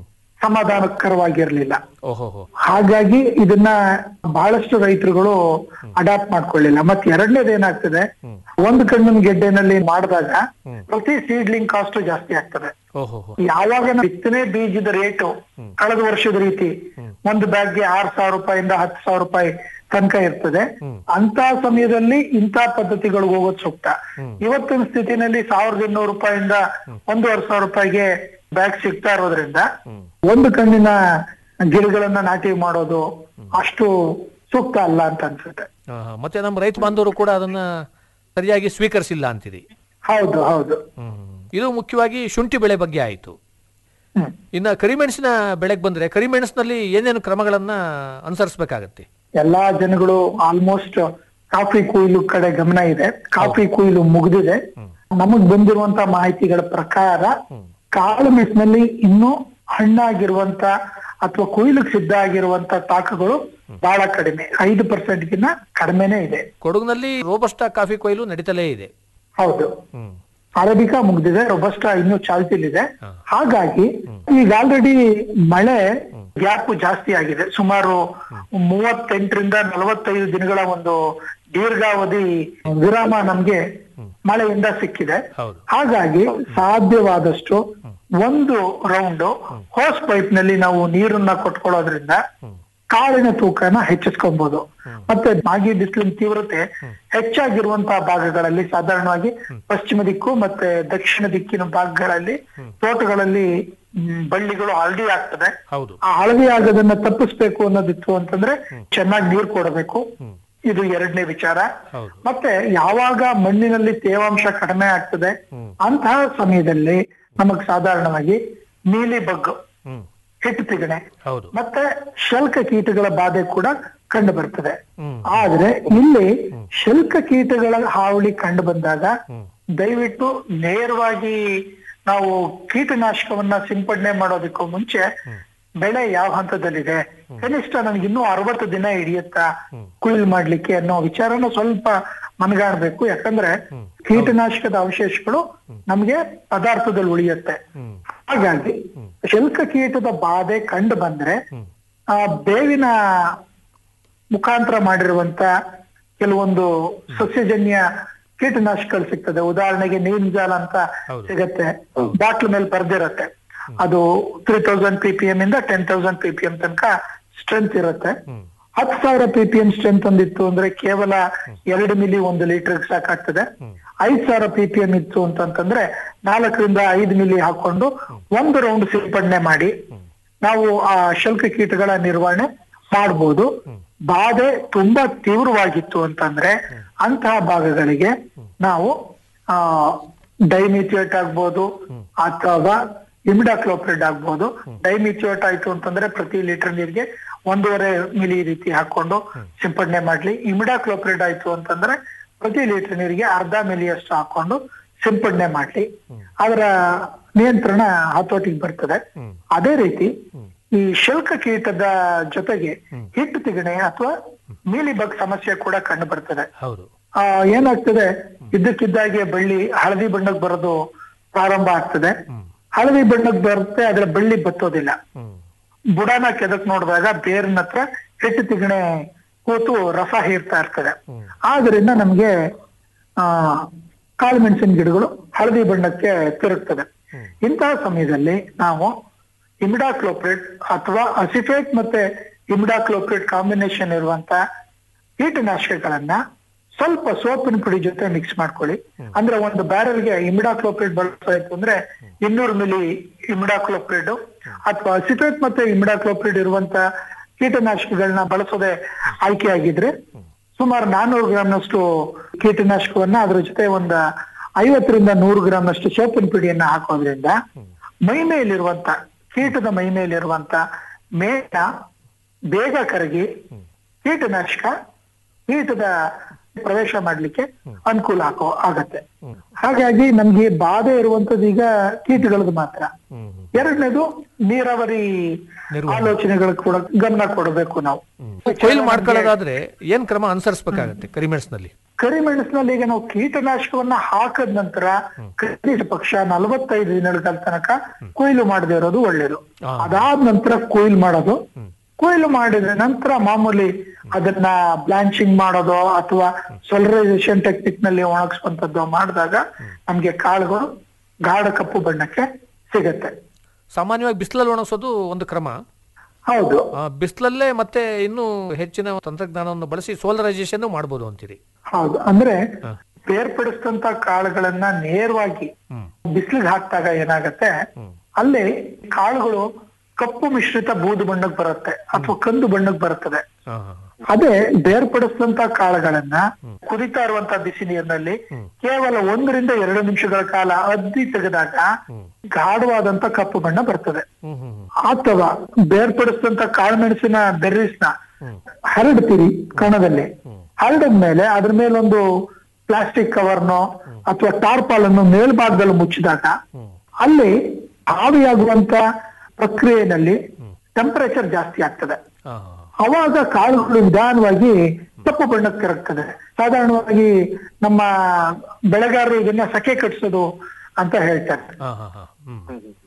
ಸಮಾಧಾನಕರವಾಗಿರ್ಲಿಲ್ಲ ಓಹೋ ಹೋ ಹಾಗಾಗಿ ಇದನ್ನ ಬಹಳಷ್ಟು ರೈತರುಗಳು ಅಡಾಪ್ಟ್ ಮಾಡ್ಕೊಳ್ಳಿಲ್ಲ ಮತ್ತೆ ಎರಡನೇದು ಏನಾಗ್ತದೆ ಒಂದು ಕಣ್ಣಿನ ಗೆಡ್ಡೆನಲ್ಲಿ ಮಾಡಿದಾಗ ಪ್ರತಿ ಸೀಡ್ಲಿಂಗ್ ಕಾಸ್ಟ್ ಜಾಸ್ತಿ ಆಗ್ತದೆ ಓಹೋ ಹೋ ಯಾವಾಗ ನಾವು ಬಿತ್ತನೆ ಬೀಜದ ರೇಟು ಕಳೆದ ವರ್ಷದ ರೀತಿ ಒಂದು ಬ್ಯಾಗ್ಗೆ ಆರ್ ಸಾವಿರ ರೂಪಾಯಿಂದ ಹತ್ತು ಸಾವಿರ ರೂಪಾಯಿ ತನಕ ಇರ್ತದೆ ಅಂತ ಸಮಯದಲ್ಲಿ ಇಂಥ ಪದ್ಧತಿಗಳು ಹೋಗೋದು ಸೂಕ್ತ ಇವತ್ತಿನ ಸ್ಥಿತಿನಲ್ಲಿ ಸಾವಿರದ ಇನ್ನೂರು ರೂಪಾಯಿಂದ ಒಂದೂವರೆ ಸಾವಿರ ರೂಪಾಯಿಗೆ ಬ್ಯಾಗ್ ಸಿಗ್ತಾ ಇರೋದ್ರಿಂದ ಒಂದು ಕಣ್ಣಿನ ಗಿಡಗಳನ್ನ ನಾಟಿ ಮಾಡೋದು ಅಷ್ಟು ಸೂಕ್ತ ಅಲ್ಲ ಅಂತ ಅನ್ಸುತ್ತೆ ಆ, ಮತ್ತೆ ನಮ್ಮ ರೈತ ಬಾಂಧವರು ಕೂಡ ಅದನ್ನ ಸರಿಯಾಗಿ ಸ್ವೀಕರಿಸಿಲ್ಲ ಅಂತಿದೆ ಹೌದು ಹೌದು ಇದು ಮುಖ್ಯವಾಗಿ ಶುಂಠಿ ಬೆಳೆ ಬಗ್ಗೆ ಆಯಿತು ಹ್ಮ್ ಇನ್ನು ಕರಿಮೆಣಸಿನ ಬೆಳೆಗೆ ಬಂದ್ರೆ ಕರಿಮೆಣಸಿನಲ್ಲಿ ಏನೇನು ಕ್ರಮಗಳನ್ನ ಅನುಸರಿಸಬೇಕಾಗತ್ತೆ ಎಲ್ಲಾ ಜನಗಳು ಆಲ್ಮೋಸ್ಟ್ ಕಾಫಿ ಕೊಯ್ಲು ಕಡೆ ಗಮನ ಇದೆ ಕಾಫಿ ಕೊಯ್ಲು ಮುಗಿದಿದೆ ನಮಗ್ ಬಂದಿರುವಂತ ಮಾಹಿತಿಗಳ ಪ್ರಕಾರ ಕಾಳು ಮೆಣಸಿನಲ್ಲಿ ಇನ್ನೂ ಹಣ್ಣಾಗಿರುವಂತ ಅಥವಾ ಕೊಯ್ಲಿಗೆ ಸಿದ್ಧ ಆಗಿರುವಂತ ತಾಕುಗಳು ಬಹಳ ಕಡಿಮೆ ಐದು ಪರ್ಸೆಂಟ್ ಗಿನ್ನ ಕಡಿಮೆನೇ ಇದೆ ಕೊಡಗಿನಲ್ಲಿ ರೋಬಸ್ಟಾ ಕಾಫಿ ಕೊಯ್ಲು ನಡೀತಲೇ ಇದೆ ಹೌದು ಹ್ಮ್ ಅರೇಬಿಕಾ ಮುಗ್ದಿದೆ ರೊಬಸ್ಟಾ ಇನ್ನೂ ಚಾಲ್ತಿಲಿದೆ ಹಾಗಾಗಿ ಈಗ ಆಲ್ರೆಡಿ ಮಳೆ ಗ್ಯಾಪ್ ಜಾಸ್ತಿ ಆಗಿದೆ ಸುಮಾರು ಮೂವತ್ತೆಂಟರಿಂದ ನಲವತ್ತೈದು ದಿನಗಳ ಒಂದು ದೀರ್ಘಾವಧಿ ವಿರಾಮ ನಮ್ಗೆ ಮಳೆಯಿಂದ ಸಿಕ್ಕಿದೆ ಹೌದು ಹಾಗಾಗಿ ಸಾಧ್ಯವಾದಷ್ಟು ಒಂದು ರೌಂಡ್ ಹೋಸ್ ಪೈಪ್ ನಲ್ಲಿ ನಾವು ನೀರನ್ನ ಕೊಟ್ಕೊಳ್ಳೋದ್ರಿಂದ ಕಾಳಿನ ತೂಕನ ಹೆಚ್ಚಿಸ್ಕೊಬಹುದು ಮತ್ತೆ ಮಾಗಿ ಬಿಸಿಲಿನ ತೀವ್ರತೆ ಹೆಚ್ಚಾಗಿರುವಂತಹ ಭಾಗಗಳಲ್ಲಿ ಸಾಧಾರಣವಾಗಿ ಪಶ್ಚಿಮ ದಿಕ್ಕು ಮತ್ತೆ ದಕ್ಷಿಣ ದಿಕ್ಕಿನ ಭಾಗಗಳಲ್ಲಿ ತೋಟಗಳಲ್ಲಿ ಮ್, ಬಳ್ಳಿಗಳು ಹಳದಿ ಆಗ್ತದೆ ಹೌದು ಆ ಹಳದಿ ಆಗೋದನ್ನ ತಪ್ಪಿಸ್ಬೇಕು ಅನ್ನೋದಿತ್ತು ಅಂತಂದ್ರೆ ಚೆನ್ನಾಗಿ ನೀರು ಕೊಡಬೇಕು ಇದು ಎರಡನೇ ವಿಚಾರ ಹೌದು ಮತ್ತೆ ಯಾವಾಗ ಮಣ್ಣಿನಲ್ಲಿ ತೇವಾಂಶ ಕಡಿಮೆ ಆಗ್ತದೆ ಅಂತಹ ಸಮಯದಲ್ಲಿ ನಮಗ್ ಸಾಧಾರಣವಾಗಿ ನೀಲಿ ಬಗ್ಗು ಹ್ಮ್ ಹಿಟ್ಟು ತಿಗಣೆ ಹೌದು ಮತ್ತೆ ಶಲ್ಕ ಕೀಟಗಳ ಬಾಧೆ ಕೂಡ ಕಂಡು ಬರ್ತದೆ ಹ್ಮ್. ಆದ್ರೆ ಇಲ್ಲಿ ಶಲ್ಕ ಕೀಟಗಳ ಹಾವಳಿ ಕಂಡು ಬಂದಾಗ ದಯವಿಟ್ಟು ನೇರವಾಗಿ ನಾವು ಕೀಟನಾಶಕವನ್ನ ಸಿಂಪಡಣೆ ಮಾಡೋದಕ್ಕೂ ಮುಂಚೆ ಬೆಳೆ ಯಾವ ಹಂತದಲ್ಲಿದೆ ಕನಿಷ್ಠ ನನಗೆ ಇನ್ನೂ ಅರವತ್ತು ದಿನ ಹಿಡಿಯುತ್ತಾ ಕುಯ್ಲ್ ಮಾಡ್ಲಿಕ್ಕೆ ಅನ್ನೋ ವಿಚಾರನ ಸ್ವಲ್ಪ ಮನಗಾಣಬೇಕು ಯಾಕಂದ್ರೆ ಕೀಟನಾಶಕದ ಅವಶೇಷಗಳು ನಮ್ಗೆ ಪದಾರ್ಥದಲ್ಲಿ ಉಳಿಯುತ್ತೆ ಹಾಗಾಗಿ ಶಲ್ಕ ಕೀಟದ ಬಾಧೆ ಕಂಡು ಬಂದ್ರೆ ಆ ಬೇವಿನ ಮುಖಾಂತರ ಮಾಡಿರುವಂತ ಕೆಲವೊಂದು ಸಸ್ಯಜನ್ಯ ಕೀಟನಾಶಕಗಳು ಸಿಗ್ತದೆ ಉದಾಹರಣೆಗೆ ನೀರಿನ ಜಾಲ ಅಂತ ಹೌದು. ಸಿಗತ್ತೆ ಬಾಟ್ಲ್ ಮೇಲೆ ಬರ್ದಿರತ್ತೆ ಅದು three thousand P P M ಇಂದ ten thousand P P M ತನಕ ಸ್ಟ್ರೆಂತ್ ಇರುತ್ತೆ ಹತ್ತು ಸಾವಿರ ಪಿ ಪಿ ಎಂ ಸ್ಟ್ರೆಂತ್ ಒಂದಿತ್ತು ಅಂದ್ರೆ ಕೇವಲ ಎರಡು ಮಿಲಿ ಒಂದು ಲೀಟರ್ ಸಾಕಾಗ್ತದೆ ಐದ್ ಸಾವಿರ ಪಿ ಪಿ ಎಂ ಇತ್ತು ಅಂತಂತಂದ್ರೆ ನಾಲ್ಕರಿಂದ ಐದು ಮಿಲಿ ಹಾಕೊಂಡು ಒಂದು ರೌಂಡ್ ಸಿಂಪಡಣೆ ಮಾಡಿ ನಾವು ಆ ಶಲ್ಕ ಕೀಟಗಳ ನಿರ್ವಹಣೆ ಮಾಡಬಹುದು ಬಾಧೆ ತುಂಬಾ ತೀವ್ರವಾಗಿತ್ತು ಅಂತಂದ್ರೆ ಅಂತಹ ಭಾಗಗಳಿಗೆ ನಾವು ಆ ಡೈಮಿಥಿಯೇಟ್ ಆಗ್ಬೋದು ಅಥವಾ ಇಮಿಡಾಕ್ಲೋಪ್ರಿಡ್ ಆಗ್ಬೋದು ಡೈಮಿಥಿಯೇಟ್ ಆಯ್ತು ಅಂತಂದ್ರೆ ಪ್ರತಿ ಲೀಟರ್ ನೀರಿಗೆ ಒಂದೂವರೆ ಮಿಲಿ ರೀತಿ ಹಾಕೊಂಡು ಸಿಂಪಡಣೆ ಮಾಡ್ಲಿ ಇಮಿಡಾಕ್ಲೋಪ್ರಿಡ್ ಆಯ್ತು ಅಂತಂದ್ರೆ ಪ್ರತಿ ಲೀಟರ್ ನೀರಿಗೆ ಅರ್ಧ ಮಿಲಿಯಷ್ಟು ಹಾಕೊಂಡು ಸಿಂಪಡಣೆ ಮಾಡ್ಲಿ ಅದರ ನಿಯಂತ್ರಣ ಹತೋಟಿಗೆ ಬರ್ತದೆ ಅದೇ ರೀತಿ ಈ ಶಲ್ಕ ಕೀಟದ ಜೊತೆಗೆ ಹಿಟ್ಟು ತಿಗಣೆ ಅಥವಾ ಮೀಲಿಬಗ್ ಸಮಸ್ಯೆ ಕೂಡ ಕಂಡು ಬರ್ತದೆ ಹೌದು ಆ ಏನಾಗ್ತದೆ ಇದ್ದಕ್ಕಿದ್ದಾಗೆ ಬಳ್ಳಿ ಹಳದಿ ಬಣ್ಣಕ್ಕೆ ಬರೋದು ಪ್ರಾರಂಭ ಆಗ್ತದೆ ಹಳದಿ ಬಣ್ಣಕ್ಕೆ ಬರುತ್ತೆ ಆದ್ರೆ ಬಳ್ಳಿ ಬತ್ತೋದಿಲ್ಲ ಹ್ಮ್ ಬುಡನ ಕೆದಕ್ ನೋಡಿದಾಗ ಬೇರಿನ ಹತ್ರ ಹಿಟ್ಟು ತಿಗಣೆ ಕೂತು ರಸ ಹೀರ್ತಾ ಇರ್ತದೆ ಆದ್ರಿಂದ ನಮ್ಗೆ ಆ ಕಾಳುಮೆಣಸಿನ ಗಿಡಗಳು ಹಳದಿ ಬಣ್ಣಕ್ಕೆ ತಿರುಗ್ತದೆ ಇಂತಹ ಸಮಯದಲ್ಲಿ ನಾವು ಇಮಿಡಾಕ್ಲೋಪ್ರೇಟ್ ಅಥವಾ ಅಸಿಫೇಟ್ ಮತ್ತೆ ಇಮಿಡಾಕ್ಲೋಪ್ರೇಟ್ ಕಾಂಬಿನೇಷನ್ ಇರುವಂತ ಕೀಟನಾಶಕಗಳನ್ನ ಸ್ವಲ್ಪ ಸೋಪಿನ ಪುಡಿ ಜೊತೆ ಮಿಕ್ಸ್ ಮಾಡ್ಕೊಳ್ಳಿ ಅಂದ್ರೆ ಒಂದು ಬ್ಯಾರಲ್ಗೆ ಇಮಿಡಾಕ್ಲೋಪ್ರೇಟ್ ಬಳಸಾಯ್ತು ಅಂದ್ರೆ ಇನ್ನೂರು ಮಿಲಿ ಇಮಿಡಾಕ್ಲೋಪ್ರೇಟ್ ಅಥವಾ ಅಸಿಫೇಟ್ ಮತ್ತೆ ಇಮಿಡಾಕ್ಲೋಪ್ರೇಟ್ ಇರುವಂತ ಕೀಟನಾಶಕಗಳನ್ನ ಬಳಸೋದೇ ಆಯ್ಕೆ ಆಗಿದ್ರೆ ಸುಮಾರು ನಾನ್ನೂರು ಗ್ರಾಮ್ನಷ್ಟು ಕೀಟನಾಶಕವನ್ನ ಅದ್ರ ಜೊತೆ ಒಂದ್ ಐವತ್ತರಿಂದ ನೂರು ಗ್ರಾಮ್ನಷ್ಟು ಸೋಪಿನ ಪುಡಿಯನ್ನ ಹಾಕೋದ್ರಿಂದ ಮೈ ಮೇಲಿರುವಂತ ಕೀಟದ ಮೈ ಮೇಲಿರುವಂತ ಮೇಣ ಬೇಗ ಕರಗಿ ಕೀಟನಾಶಕ ಕೀಟದ ಪ್ರವೇಶ ಮಾಡ್ಲಿಕ್ಕೆ ಅನುಕೂಲ ಆಗೋ ಆಗತ್ತೆ ಹಾಗಾಗಿ ನಮ್ಗೆ ಬಾಧೆ ಇರುವಂತದ್ದು ಈಗ ಕೀಟಗಳದ್ದು ಮಾತ್ರ ಹ್ಮ್ ಎರಡನೇದು ನೀರಾವರಿ ಆಲೋಚನೆಗಳು ಕೂಡ ಗಮನ ಕೊಡಬೇಕು ನಾವು ಕೊಯ್ಲು ಮಾಡ್ಕೊಳ್ಳೋದಾದ್ರೆ ಏನ್ ಕ್ರಮ ಅನುಸರಿಸಬೇಕಾಗತ್ತೆ ಕರಿಮೆಣಸಿನಲ್ಲಿ ಕರಿಮೆಣಸಿನಲ್ಲಿ ಈಗ ನಾವು ಕೀಟನಾಶಕವನ್ನ ಹಾಕದ ನಂತರ ಕನಿಷ್ಠ ಪಕ್ಷ ನಲವತ್ತೈದು ದಿನಗಳ ತನಕ ಕೊಯ್ಲು ಮಾಡದೇ ಇರೋದು ಒಳ್ಳೇದು ಅದಾದ ನಂತರ ಕೊಯ್ಲು ಮಾಡೋದು ಕೊಯ್ಲು ಮಾಡಿದ ನಂತರ ಮಾಮೂಲಿ ಅದನ್ನ ಬ್ಲಾಂಚಿಂಗ್ ಮಾಡೋದು ಅಥವಾ ಸೊಲರೈಸೇಷನ್ ಟೆಕ್ನಿಕ್ ನಲ್ಲಿ ಒಣಗಿಸುವಂತದ್ದು ಮಾಡಿದಾಗ ನಮ್ಗೆ ಕಾಳುಗಳು ಗಾಢ ಕಪ್ಪು ಬಣ್ಣಕ್ಕೆ ಸಿಗತ್ತೆ ಸಾಮಾನ್ಯವಾಗಿ ಬಿಸಿಲಲ್ಲಿ ಒಣಗಿಸೋದು ಒಂದು ಕ್ರಮ ಹೌದು ಆ, ಬಿಸಿಲಲ್ಲೇ ಮತ್ತೆ ಇನ್ನೂ ಹೆಚ್ಚಿನ ತಂತ್ರಜ್ಞಾನವನ್ನು ಬಳಸಿ ಸೋಲರೈಸೇಷನ್ ಮಾಡ್ಬೋದು ಅಂತೀರಿ ಹೌದು ಅಂದ್ರೆ ಬೇರ್ಪಡಿಸಿದಂತ ಕಾಳುಗಳನ್ನ ನೇರವಾಗಿ ಬಿಸಿಲಿಗೆ ಹಾಕಿದಾಗ ಏನಾಗತ್ತೆ ಅಲ್ಲಿ ಕಾಳುಗಳು ಕಪ್ಪು ಮಿಶ್ರಿತ ಬೂದು ಬಣ್ಣಕ್ಕೆ ಬರುತ್ತೆ ಅಥವಾ ಕಂದು ಬಣ್ಣಕ್ಕೆ ಬರುತ್ತದೆ ಹಾ, ಹಾ, ಅದೇ ಬೇರ್ಪಡಿಸಿದಂತ ಕಾಳುಗಳನ್ನ ಕುದಿತಾ ಇರುವಂತ ಬಿಸಿ ನೀರಿನಲ್ಲಿ ಕೇವಲ ಒಂದರಿಂದ ಎರಡು ನಿಮಿಷಗಳ ಕಾಲ ಅದ್ದಿ ತೆಗೆದಾಗ ಗಾಢವಾದಂತ ಕಪ್ಪು ಬಣ್ಣ ಬರ್ತದೆ ಹ್ಮ್ ಹ್ಮ್ ಹ್ಮ್. ಅಥವಾ ಬೇರ್ಪಡಿಸಿದಂತ ಕಾಳುಮೆಣಸಿನ ಬೆರ್ರಿಸ್ನ ಹರಡ್ತೀರಿ ಕಣದಲ್ಲಿ ಹರಡಿದ್ಮೇಲೆ ಅದ್ರ ಮೇಲೊಂದು ಪ್ಲಾಸ್ಟಿಕ್ ಕವರ್ನೋ ಅಥವಾ ಟಾರ್ಪಾಲ್ ಅನ್ನು ಮೇಲ್ಭಾಗದಲ್ಲಿ ಮುಚ್ಚಿದಾಗ ಅಲ್ಲಿ ಆವಿಯಾಗುವಂತ ಪ್ರಕ್ರಿಯೆಯಲ್ಲಿ ಟೆಂಪರೇಚರ್ ಜಾಸ್ತಿ ಆಗ್ತದೆ ಹಾ, ಹಾ, ಅವಾಗ ಕಾಳುಗಳು ನಿಧಾನವಾಗಿ ಕಪ್ಪು ಬಣ್ಣಕ್ಕೆ ತಿರುಗ್ತದೆ ಸಾಧಾರಣವಾಗಿ ನಮ್ಮ ಬೆಳೆಗಾರರು ಇದನ್ನ ಸಕೆ ಕಟ್ಸೋದು ಅಂತ ಹೇಳ್ತಾರೆ ಹಾ, ಹಾ, ಹಾ. ಹ್ಮ್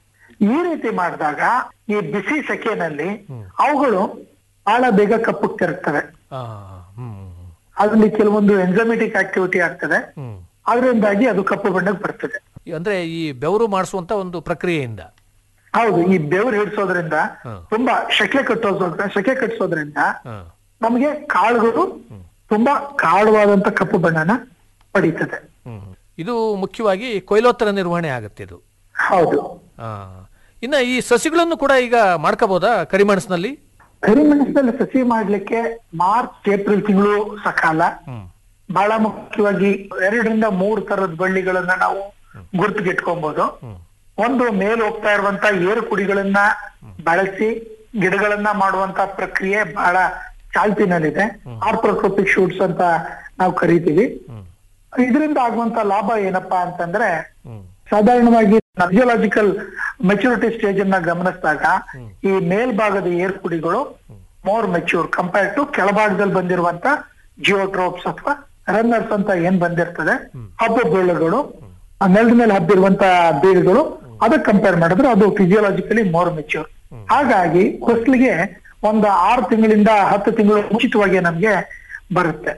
ಈ ರೀತಿ ಮಾಡಿದಾಗ ಈ ಬಿಸಿ ಸೆಕೆನಲ್ಲಿ ಅವುಗಳು ಬಹಳ ಬೇಗ ಕಪ್ಪಕ್ಕೆ ತಿರುಗ್ತವೆ ಹಾ, ಹಾ, ಹ್ಮ್ ಹ್ಮ್, ಅದರಲ್ಲಿ ಕೆಲವೊಂದು ಎಂಜಮೆಟಿಕ್ ಆಕ್ಟಿವಿಟಿ ಆಗ್ತದೆ ಹ್ಮ್ ಅದರಿಂದಾಗಿ ಅದು ಕಪ್ಪು ಬಣ್ಣಕ್ಕೆ ಬರ್ತದೆ ಈ- ಅಂದ್ರೆ ಈ ಬೆವರು ಮಾಡಿಸುವಂತ ಒಂದು ಪ್ರಕ್ರಿಯೆಯಿಂದ ಹೌದು ಈ ಬೆವರು ಹಿಡಿಸೋದ್ರಿಂದ ತುಂಬಾ ಶಕೆ ಕಟ್ಟೋದ್ರ ಶಕೆ ಕಟ್ಟಿಸೋದ್ರಿಂದ ಹಾ, ನಮಗೆ ಕಾಳುಗಳು ತುಂಬಾ ಕಾಳವಾದಂತ ಕಪ್ಪು ಬಣ್ಣನ ಪಡೀತದೆ ಹ್ಮ್ ಹ್ಮ್. ಇದು ಮುಖ್ಯವಾಗಿ ಕೊಯ್ಲೋತ್ತರ ನಿರ್ವಹಣೆ ಆಗುತ್ತೆ ಇದು ಹೌದು ಆ, ಇನ್ನ ಈ ಸಸಿಗಳನ್ನು ಕೂಡ ಈಗ ಮಾಡ್ಕೋಬಹುದಾ ಕರಿಮೆಣಸಿನಲ್ಲಿ ಕರಿಮೆಣಸಿನಲ್ಲಿ ಸಸಿ ಮಾಡ್ಲಿಕ್ಕೆ ಮಾರ್ಚ್ ಏಪ್ರಿಲ್ ತಿಂಗಳು ಸಕಾಲ ಬಹಳ ಮುಖ್ಯವಾಗಿ ಎರಡರಿಂದ ಮೂರು ತರದ ಬಳ್ಳಿಗಳನ್ನ ನಾವು ಗುರುತಿಗಿಟ್ಕೊಬಹುದು ಒಂದು ಮೇಲ್ ಹೋಗ್ತಾ ಇರುವಂತ ಏರು ಕುಡಿಗಳನ್ನ ಬಳಸಿ ಗಿಡಗಳನ್ನ ಮಾಡುವಂತ ಪ್ರಕ್ರಿಯೆ ಬಹಳ ಚಾಲ್ತಿನಲ್ಲಿದೆ ಆರ್ಥ್ರೋಟ್ರೋಪಿಕ್ ಶೂಟ್ಸ್ ಅಂತ ನಾವು ಕರಿತೀವಿ ಇದರಿಂದ ಆಗುವಂತ ಲಾಭ ಏನಪ್ಪಾ ಅಂತಂದ್ರೆ ಸಾಧಾರಣವಾಗಿ ಫಿಸಿಯೋಲಾಜಿಕಲ್ ಮೆಚುರಿಟಿ ಸ್ಟೇಜ್ ಅನ್ನ ಗಮನಿಸಿದಾಗ ಈ ಮೇಲ್ಭಾಗದ ಏರ್ಕುಡಿಗಳು ಮೋರ್ ಮೆಚ್ಯೂರ್ ಕಂಪೇರ್ಡ್ ಟು ಕೆಳಭಾಗದಲ್ಲಿ ಬಂದಿರುವಂತ ಜಿಯೋಟ್ರೋಪ್ಸ್ ಅಥವಾ ರನ್ನರ್ಸ್ ಅಂತ ಏನ್ ಬಂದಿರ್ತದೆ ಹಬ್ಬ ಬೀಳುಗಳು ಆ ನೆಲದ ಮೇಲೆ ಹಬ್ಬಿರುವಂತ ಬೀಳುಗಳು ಅದಕ್ಕೆ ಕಂಪೇರ್ ಮಾಡಿದ್ರೆ ಅದು ಫಿಸಿಯೋಲಾಜಿಕಲಿ ಮೋರ್ ಮೆಚ್ಯೂರ್ ಹಾಗಾಗಿ ಫಸಲಿಗೆ ಒಂದು ಆರು ತಿಂಗಳಿಂದ ಹತ್ತು ತಿಂಗಳು ಮುಂಚಿತವಾಗಿ ನಮ್ಗೆ ಬರುತ್ತೆ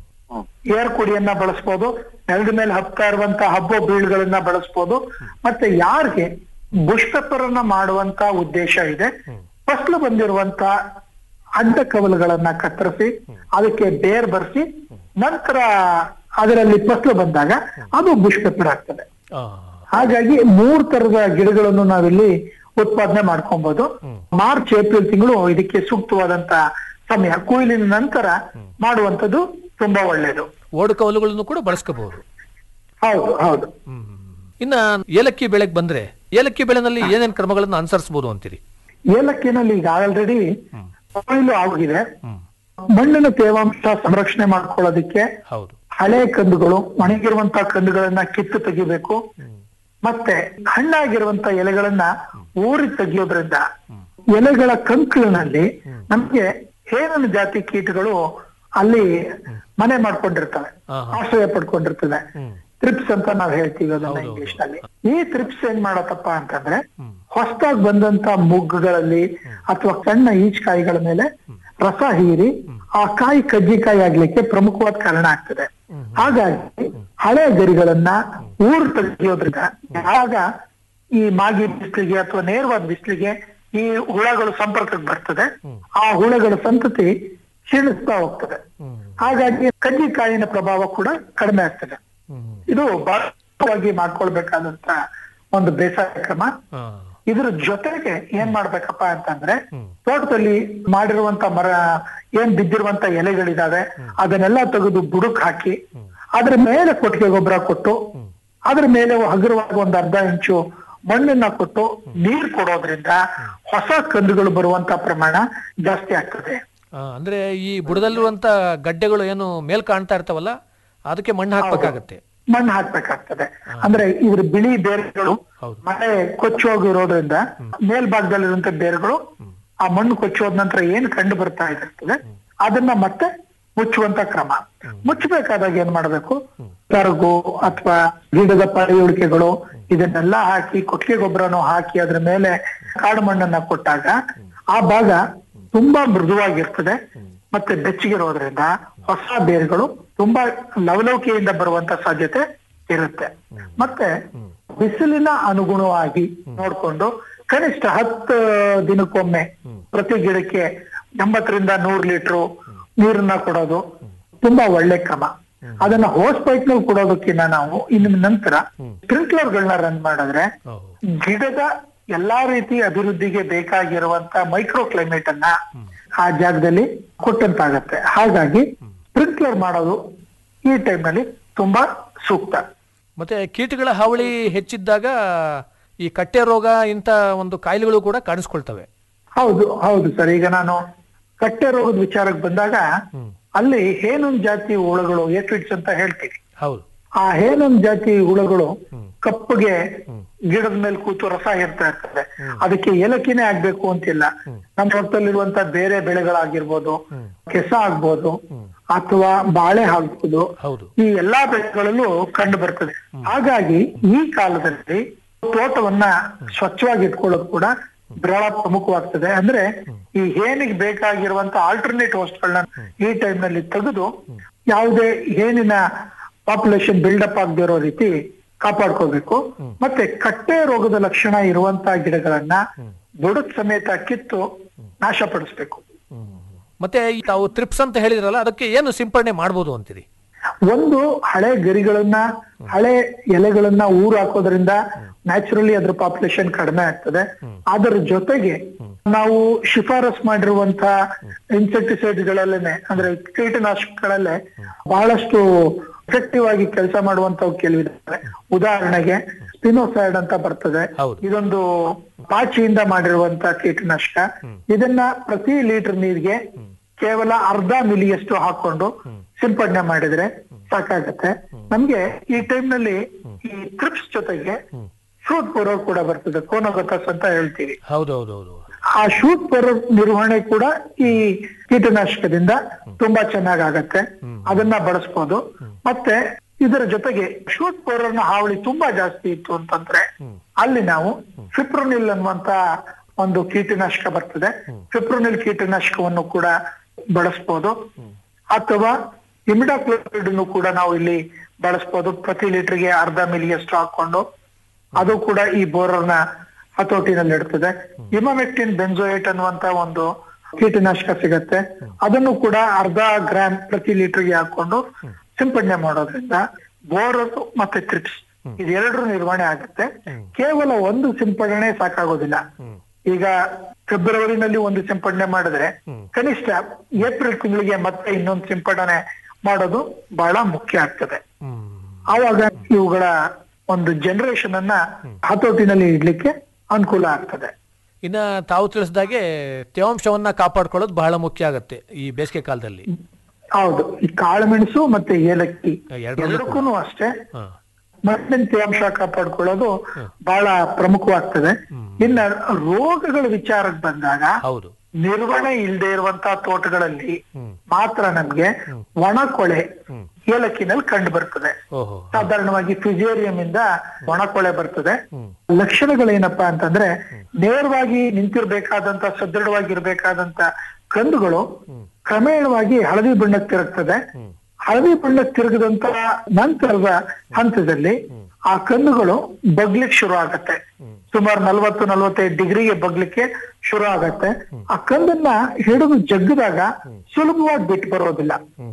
ಏರ್ ಕುಡಿಯನ್ನ ಬಳಸ್ಬೋದು ನೆಲದ ಮೇಲೆ ಹಬ್ತಾ ಇರುವಂತ ಹಬ್ಬ ಬೀಳುಗಳನ್ನ ಬಳಸ್ಬೋದು ಮತ್ತೆ ಯಾರಿಗೆ ಬುಷ್ ಪೆಪ್ಪರ್ ಅನ್ನ ಮಾಡುವಂತ ಉದ್ದೇಶ ಇದೆ ಫಸಲು ಬಂದಿರುವಂತ ಅಡ್ಡ ಕವಲುಗಳನ್ನ ಕತ್ತರಿಸಿ ಅದಕ್ಕೆ ಬೇರ್ ಬರ್ಸಿ ನಂತರ ಅದರಲ್ಲಿ ಫಸಲು ಬಂದಾಗ ಅದು ಬುಷ್ ಪೆಪ್ಪರ್ ಆಗ್ತದೆ ಆ, ಹಾಗಾಗಿ ಮೂರ್ ತರದ ಗಿಡಗಳನ್ನು ನಾವಿಲ್ಲಿ ಉತ್ಪಾದನೆ ಮಾಡ್ಕೊಬಹುದು ಮಾರ್ಚ್ ಏಪ್ರಿಲ್ ತಿಂಗಳು ಇದಕ್ಕೆ ಸೂಕ್ತವಾದಂತ ಸಮಯ ಕೊಯ್ಲಿನ ನಂತರ ಮಾಡುವಂತದ್ದು ತುಂಬಾ ಒಳ್ಳೇದು ಓಡು ಕವಲುಗಳನ್ನು ಕೂಡ ಬಳಸ್ಕೋಬಹುದು ಹೌದು ಹೌದು ಇನ್ನ ಏಲಕ್ಕಿ ಬೆಳೆಗೆ ಬಂದ್ರೆ ಏಲಕ್ಕಿ ಬೆಳೆನಲ್ಲಿ ಏನೇನ್ ಕ್ರಮಗಳನ್ನು ಅನುಸರಿಸಬಹುದು ಅಂತೀರಿ ಏಲಕ್ಕಿನಲ್ಲಿ ಈಗ ಆಲ್ರೆಡಿ ಕೊಯ್ಲು ಆಗಿದೆ ಮಣ್ಣಿನ ತೇವಾಂಶ ಸಂರಕ್ಷಣೆ ಮಾಡ್ಕೊಳ್ಳೋದಕ್ಕೆ ಹೌದು ಹಳೆ ಕಂದುಗಳು ಒಣಗಿರುವಂತ ಕಂದುಗಳನ್ನ ಕಿತ್ತು ತೆಗಿಬೇಕು ಮತ್ತೆ ಹಣ್ಣಾಗಿರುವಂತ ಎಲೆಗಳನ್ನ ಊರಿ ತೆಗಿಯೋದ್ರಿಂದ ಎಲೆಗಳ ಕಂಕಳಿನಲ್ಲಿ ನಮ್ಗೆ ಹೇರನ ಜಾತಿ ಕೀಟಗಳು ಅಲ್ಲಿ ಮನೆ ಮಾಡ್ಕೊಂಡಿರ್ತವೆ ಹಾ, ಹಾ. ಆಶ್ರಯ ಪಡ್ಕೊಂಡಿರ್ತವೆ ಹ್ಮ್. ತ್ರಿಪ್ಸ್ ಅಂತ ನಾವ್ ಹೇಳ್ತೀವಿ ಅದನ್ನ ಹೌದು, ಇಂಗ್ಲಿಷ್ ನಲ್ಲಿ ಈ ತ್ರಿಪ್ಸ್ ಏನ್ ಮಾಡತ್ತಪ್ಪ ಅಂತಂದ್ರೆ ಹ್ಮ್. ಹೊಸದಾಗಿ ಬಂದಂತ ಮುಗ್ಗುಗಳಲ್ಲಿ ಅಥವಾ ಸಣ್ಣ ಈಚ್ಕಾಯಿಗಳ ಮೇಲೆ ರಸ ಹೀರಿ ಆ ಕಾಯಿ ಕಜ್ಜಿಕಾಯಿ ಆಗ್ಲಿಕ್ಕೆ ಪ್ರಮುಖವಾದ ಕಾರಣ ಆಗ್ತದೆ ಹಾಗಾಗಿ ಹಳೆ ಗರಿಗಳನ್ನ ಊರು ತೆಗೆಯೋದ್ರಿಂದ ಯಾವಾಗ ಈ ಮಾಗಿ ಬಿಸಿಲಿಗೆ ಅಥವಾ ನೇರವಾದ ಬಿಸಿಲಿಗೆ ಈ ಹುಳಗಳು ಸಂಪರ್ಕಕ್ಕೆ ಬರ್ತದೆ ಆ ಹುಳಗಳ ಸಂತತಿ ಕ್ಷೀಣಿಸ್ತಾ ಹೋಗ್ತದೆ ಹಾಗಾಗಿ ಕಜ್ಜಿಕಾಯಿನ ಪ್ರಭಾವ ಕೂಡ ಕಡಿಮೆ ಆಗ್ತದೆ ಇದು ಬಹಳವಾಗಿ ಮಾಡ್ಕೊಳ್ಬೇಕಾದಂತ ಒಂದು ಬೇಸಾಯ ಕ್ರಮ ಹಾ. ಇದ್ರ ಜೊತೆಗೆ ಏನ್ ಮಾಡ್ಬೇಕಪ್ಪ ಅಂತಂದ್ರೆ ತೋಟದಲ್ಲಿ ಮಾಡಿರುವಂತ ಮರ ಏನ್ ಬಿದ್ದಿರುವಂತ ಎಲೆಗಳಿದಾವೆ ಅದನ್ನೆಲ್ಲ ತೆಗೆದು ಬುಡಕ್ ಹಾಕಿ ಅದ್ರ ಮೇಲೆ ಕೊಟ್ಟಿಗೆ ಗೊಬ್ಬರ ಕೊಟ್ಟು ಅದ್ರ ಮೇಲೆ ಹಗುರವಾಗಿ ಒಂದ್ ಅರ್ಧ ಇಂಚು ಮಣ್ಣನ್ನ ಕೊಟ್ಟು ನೀರ್ ಕೊಡೋದ್ರಿಂದ ಹೊಸ ಕಂದುಗಳು ಬರುವಂತ ಪ್ರಮಾಣ ಜಾಸ್ತಿ ಆಗ್ತದೆ ಆ, ಅಂದ್ರೆ ಈ ಬುಡದಲ್ಲಿರುವಂತ ಗಡ್ಡೆಗಳು ಏನು ಮೇಲ್ ಕಾಣ್ತಾ ಇರ್ತಾವಲ್ಲ ಅದಕ್ಕೆ ಮಣ್ಣು ಹಾಕ್ಬೇಕಾಗತ್ತೆ ಮಣ್ಣು ಹಾಕ್ಬೇಕಾಗ್ತದೆ ಅಂದ್ರೆ ಇದ್ರ ಬಿಳಿ ಬೇರುಗಳು ಹೌದು. ಮಳೆ ಕೊಚ್ಚಿ ಹೋಗಿರೋದ್ರಿಂದ ಮೇಲ್ಭಾಗದಲ್ಲಿರುವಂತ ಬೇರುಗಳು ಆ ಮಣ್ಣು ಕೊಚ್ಚಿ ಹೋದ ನಂತರ ಏನ್ ಕಂಡು ಬರ್ತಾ ಇರ್ತದೆ ಅದನ್ನ ಮತ್ತೆ ಮುಚ್ಚುವಂತ ಕ್ರಮ ಮುಚ್ಚಬೇಕಾದಾಗ ಏನ್ ಮಾಡ್ಬೇಕು ತರಗು ಅಥವಾ ಗಿಡದ ಪಳೆಯುಳಿಕೆಗಳು ಇದನ್ನೆಲ್ಲ ಹಾಕಿ ಕೊಟ್ಟಿಗೆ ಗೊಬ್ಬರನು ಹಾಕಿ ಅದ್ರ ಮೇಲೆ ಕಾಡು ಮಣ್ಣನ್ನ ಕೊಟ್ಟಾಗ ಆ ಭಾಗ ತುಂಬಾ ಮೃದುವಾಗಿರ್ತದೆ ಮತ್ತೆ ಬೆಚ್ಚಗಿರೋದ್ರಿಂದ ಹೊಸ ಬೇರುಗಳು ತುಂಬಾ ಲವಲವಿಕೆಯಿಂದ ಬರುವಂತ ಸಾಧ್ಯತೆ ಇರುತ್ತೆ ಮತ್ತೆ ಬಿಸಿಲಿನ ಅನುಗುಣವಾಗಿ ನೋಡ್ಕೊಂಡು ಕನಿಷ್ಠ ಹತ್ತು ದಿನಕ್ಕೊಮ್ಮೆ ಪ್ರತಿ ಗಿಡಕ್ಕೆ ಎಂಬತ್ತರಿಂದ ನೂರು ಲೀಟರ್ ನೀರನ್ನ ಕೊಡೋದು ತುಂಬಾ ಒಳ್ಳೆ ಕ್ರಮ ಅದನ್ನ ಹೋಸ್ ಪೈಪ್ ನಲ್ಲಿ ಕೊಡೋದಕ್ಕಿಂತ ನಾವು ಇನ್ನು ನಂತರ ಸ್ಪ್ರಿಂಕ್ಲರ್ ಗಳನ್ನ ರನ್ ಮಾಡಿದ್ರೆ ಓಹೋ. ಗಿಡದ ಎಲ್ಲಾ ರೀತಿ ಅಭಿವೃದ್ಧಿಗೆ ಬೇಕಾಗಿರುವಂತ ಮೈಕ್ರೋ ಕ್ಲೈಮೇಟ್ ಅನ್ನ ಆ ಜಾಗದಲ್ಲಿ ಕೊಟ್ಟಂತಾಗತ್ತೆ ಹಾಗಾಗಿ ಸ್ಪ್ರಿಂಕ್ಲರ್ ಮಾಡೋದು ಈ ಟೈಮ್ ನಲ್ಲಿ ತುಂಬಾ ಸೂಕ್ತ ಮತ್ತೆ ಕೀಟಗಳ ಹಾವಳಿ ಹೆಚ್ಚಿದ್ದಾಗ ಈ ಕಟ್ಟೆ ರೋಗ ಇಂಥ ಒಂದು ಕಾಯಿಲೆಗಳು ಕೂಡ ಕಾಣಿಸ್ಕೊಳ್ತವೆ ಹೌದು ಹೌದು ಸರ್ ಈಗ ನಾನು ಕಟ್ಟೆ ರೋಗದ ವಿಚಾರಕ್ಕೆ ಬಂದಾಗ ಅಲ್ಲಿ ಹೇನೊಂದ್ ಜಾತಿ ಹುಳಗಳು ಏಫಿಡ್ಸ್ ಅಂತ ಹೇಳ್ತೀವಿ ಹೌದು ಆ ಹೇನೊಂದ್ ಜಾತಿ ಹುಳಗಳು ಕಪ್ಪಗೆ ಗಿಡದ ಮೇಲೆ ಕೂತು ರಸ ಇರ್ತಾ ಇರ್ತದೆ ಅದಕ್ಕೆ ಏಲಕ್ಕಿನೇ ಆಗ್ಬೇಕು ಅಂತಿಲ್ಲ ನಮ್ಮ ಹೊತ್ತಲ್ಲಿರುವಂತ ಬೇರೆ ಬೆಳೆಗಳಾಗಿರ್ಬೋದು ಕೆಸ ಆಗ್ಬೋದು ಅಥವಾ ಬಾಳೆ ಆಗ್ಬೋದು ಹೌದು ಈ ಎಲ್ಲಾ ಬೆಳೆಗಳಲ್ಲೂ ಕಂಡು ಬರ್ತದೆ ಹಾಗಾಗಿ ಈ ಕಾಲದಲ್ಲಿ ತೋಟವನ್ನ ಸ್ವಚ್ಛವಾಗಿ ಇಟ್ಕೊಳ್ಳೋದು ಕೂಡ ಬಹಳ ಪ್ರಮುಖವಾಗ್ತದೆ ಅಂದ್ರೆ ಈ ಹೇನಿಗೆ ಬೇಕಾಗಿರುವಂತ ಆಲ್ಟರ್ನೇಟ್ ಗಳನ್ನ ಈ ಟೈಮ್ ನಲ್ಲಿ ತೆಗೆದು ಯಾವುದೇ ಹೇನಿನ ಪಾಪ್ಯುಲೇಷನ್ ಬಿಲ್ಡಪ್ ಆಗದೆ ಇರೋ ರೀತಿ ಕಾಪಾಡ್ಕೋಬೇಕು ಮತ್ತೆ ಕಟ್ಟೆ ರೋಗದ ಲಕ್ಷಣ ಇರುವಂತ ಗಿಡಗಳನ್ನ ಬುಡಕ್ ಸಮೇತ ಕಿತ್ತು ನಾಶಪಡಿಸ್ಬೇಕು ಮತ್ತೆ ಈ ತಾವು ತ್ರಿಪ್ಸ್ ಅಂತ ಹೇಳಿದ್ರಲ್ಲ ಅದಕ್ಕೆ ಏನು ಸಿಂಪಡಣೆ ಮಾಡ್ಬೋದು ಅಂತೀರಿ ಒಂದು ಹಳೆ ಗರಿಗಳನ್ನ ಹಳೆ ಎಲೆಗಳನ್ನ ಊರು ಹಾಕೋದ್ರಿಂದ ನ್ಯಾಚುರಲಿ ಅದ್ರ ಪಾಪ್ಯುಲೇಷನ್ ಕಡಿಮೆ ಆಗ್ತದೆ ಅದರ ಜೊತೆಗೆ ನಾವು ಶಿಫಾರಸ್ ಮಾಡಿರುವಂತ ಇನ್ಸೆಕ್ಟಿಸೈಡ್ ಗಳಲ್ಲೇನೆ ಅಂದ್ರೆ ಕೀಟನಾಶಕಗಳಲ್ಲೇ ಬಹಳಷ್ಟು ಎಫೆಕ್ಟಿವ್ ಆಗಿ ಕೆಲಸ ಮಾಡುವಂತವು ಕೆಲವಿದ್ದಾವೆ ಉದಾಹರಣೆಗೆ ಸ್ಪಿನೋಸೈಡ್ ಅಂತ ಬರ್ತದೆ ಹೌದು. ಇದೊಂದು ಪಾಚಿಯಿಂದ ಮಾಡಿರುವಂತ ಕೀಟನಾಶಕ ಇದನ್ನ ಪ್ರತಿ ಲೀಟರ್ ನೀರಿಗೆ ಕೇವಲ ಅರ್ಧ ಮಿಲಿಯಷ್ಟು ಹಾಕೊಂಡು ಸಿಂಪಡಣೆ ಮಾಡಿದ್ರೆ ಸಾಕಾಗತ್ತೆ ನಮ್ಗೆ ಈ ಟೈಮ್ ನಲ್ಲಿ ಈ ಟ್ರಿಪ್ಸ್ ಜೊತೆಗೆ ಫ್ರೂಟ್ ಬರೋರ್ ಕೂಡ ಬರ್ತದೆ ಕೋನೋಗತಸ್ ಅಂತ ಹೇಳ್ತೀವಿ ಹೌದು ಹೌದು ಹೌದು ಆ ಶೂಟ್ ಬರೋ ನಿರ್ವಹಣೆ ಕೂಡ ಈ ಕೀಟನಾಶಕದಿಂದ ತುಂಬಾ ಚೆನ್ನಾಗಾಗತ್ತೆ ಅದನ್ನ ಬಳಸ್ಬೋದು ಮತ್ತೆ ಇದರ ಜೊತೆಗೆ ಶೂಟ್ ಬೋರರ್ನ ಹಾವಳಿ ತುಂಬಾ ಜಾಸ್ತಿ ಇತ್ತು ಅಂತಂದ್ರೆ ಅಲ್ಲಿ ನಾವು ಫಿಪ್ರೋನಿಲ್ ಅನ್ನುವಂತ ಒಂದು ಕೀಟನಾಶಕ ಬರ್ತದೆ ಫಿಪ್ರೋನಿಲ್ ಕೀಟನಾಶಕವನ್ನು ಕೂಡ ಬಳಸ್ಬೋದು ಅಥವಾ ಇಮಿಡಾಕ್ಲೋರಿಡ್ ಕೂಡ ನಾವು ಇಲ್ಲಿ ಬಳಸ್ಬೋದು ಪ್ರತಿ ಲೀಟರ್ಗೆ ಅರ್ಧ ಮಿಲಿಯಷ್ಟು ಹಾಕೊಂಡು ಅದು ಕೂಡ ಈ ಬೋರರ್ನ ಹತೋಟಿನಲ್ಲಿ ಇಡ್ತದೆ ಇಮಾಮೆಕ್ಟಿನ್ ಬೆಂಜೋಯೇಟ್ ಅನ್ನುವಂತ ಒಂದು ಕೀಟನಾಶಕ ಸಿಗತ್ತೆ ಅದನ್ನು ಕೂಡ ಅರ್ಧ ಗ್ರಾಮ್ ಪ್ರತಿ ಲೀಟರ್ಗೆ ಹಾಕೊಂಡು ಸಿಂಪಡಣೆ ಮಾಡೋದ್ರಿಂದ ಬೋರರ್ ಮತ್ತೆ ಟ್ರಿಪ್ಸ್ ಇದೆರಡರ ನಿರ್ವಹಣೆ ಆಗುತ್ತೆ ಕೇವಲ ಒಂದು ಸಿಂಪಡಣೆ ಸಾಕಾಗೋದಿಲ್ಲ ಈಗ ಫೆಬ್ರವರಿನಲ್ಲಿ ಒಂದು ಸಿಂಪಡಣೆ ಮಾಡಿದ್ರೆ ಕನಿಷ್ಠ ಏಪ್ರಿಲ್ ತಿಂಗಳಿಗೆ ಮತ್ತೆ ಇನ್ನೊಂದು ಸಿಂಪಡಣೆ ಮಾಡೋದು ಬಹಳ ಮುಖ್ಯ ಆಗ್ತದೆ ಹ್ಮ್ ಆವಾಗ ಇವುಗಳ ಒಂದು ಜನರೇಷನ್ ಅನ್ನ ಹತೋಟಿನಲ್ಲಿ ಇಡ್ಲಿಕ್ಕೆ ಅನುಕೂಲ ಆಗ್ತದೆ ಇನ್ನ ತಾವು ತಿಳಿಸಿದಾಗೆ ತೇವಾಂಶವನ್ನ ಕಾಪಾಡ್ಕೊಳ್ಳೋದು ಬಹಳ ಮುಖ್ಯ ಆಗತ್ತೆ ಈ ಬೇಸಿಗೆ ಕಾಲದಲ್ಲಿ ಹೌದು ಈ ಕಾಳುಮೆಣಸು ಮತ್ತೆ ಏಲಕ್ಕಿ ಎರಡರಲ್ಲೂ ಎರಡಕ್ಕೂ ಅಷ್ಟೇ ಹಾ ಮಣ್ಣಿನ ತೇವಾಂಶ ಕಾಪಾಡ್ಕೊಳ್ಳೋದು ಬಹಳ ಪ್ರಮುಖವಾಗ್ತದೆ ಇನ್ನ ರೋಗಗಳ ವಿಚಾರಕ್ಕೆ ಬಂದಾಗ ಹೌದು ನಿರ್ವಹಣೆ ಇಲ್ಲದೆ ಇರುವಂತಹ ತೋಟಗಳಲ್ಲಿ ಹ್ಮ್. ಮಾತ್ರ ನಮ್ಗೆ ಒಣಕೊಳೆ ಏಲಕ್ಕಿನಲ್ಲಿ ಕಂಡು ಬರ್ತದೆ ಓಹೋ ಸಾಧಾರಣವಾಗಿ ಫಿಸೇರಿಯಂ ಇಂದ ಒಣಕೊಳೆ ಬರ್ತದೆ ಲಕ್ಷಣಗಳೇನಪ್ಪಾ ಅಂತಂದ್ರೆ ನೇರವಾಗಿ ನಿಂತಿರ್ಬೇಕಾದಂತ ಸದೃಢವಾಗಿರ್ಬೇಕಾದಂತ ಕಂದುಗಳು ಕ್ರಮೇಣವಾಗಿ ಹಳದಿ ಬಣ್ಣಕ್ಕೆ ತಿರುಗ್ತದೆ ಹಳದಿ ಬಣ್ಣಕ್ಕೆ ತಿರುಗದಂತ ನಂತರದ ಹಂತದಲ್ಲಿ ಆ ಕಂದುಗಳು ಬಗ್ಲಿಕ್ ಶುರು ಆಗತ್ತೆ ಸುಮಾರು ನಲ್ವತ್ತು ನಲ್ವತ್ತೈದು ಡಿಗ್ರಿಗೆ ಬಗ್ಲಿಕ್ಕೆ ಶುರು ಆಗತ್ತೆ ಆ ಕಂದನ್ನ ಹಿಡಿದು ಜಗ್ಗದಾಗ ಸುಲಭವಾಗಿ ಬಿಟ್ಟು ಬರೋದಿಲ್ಲ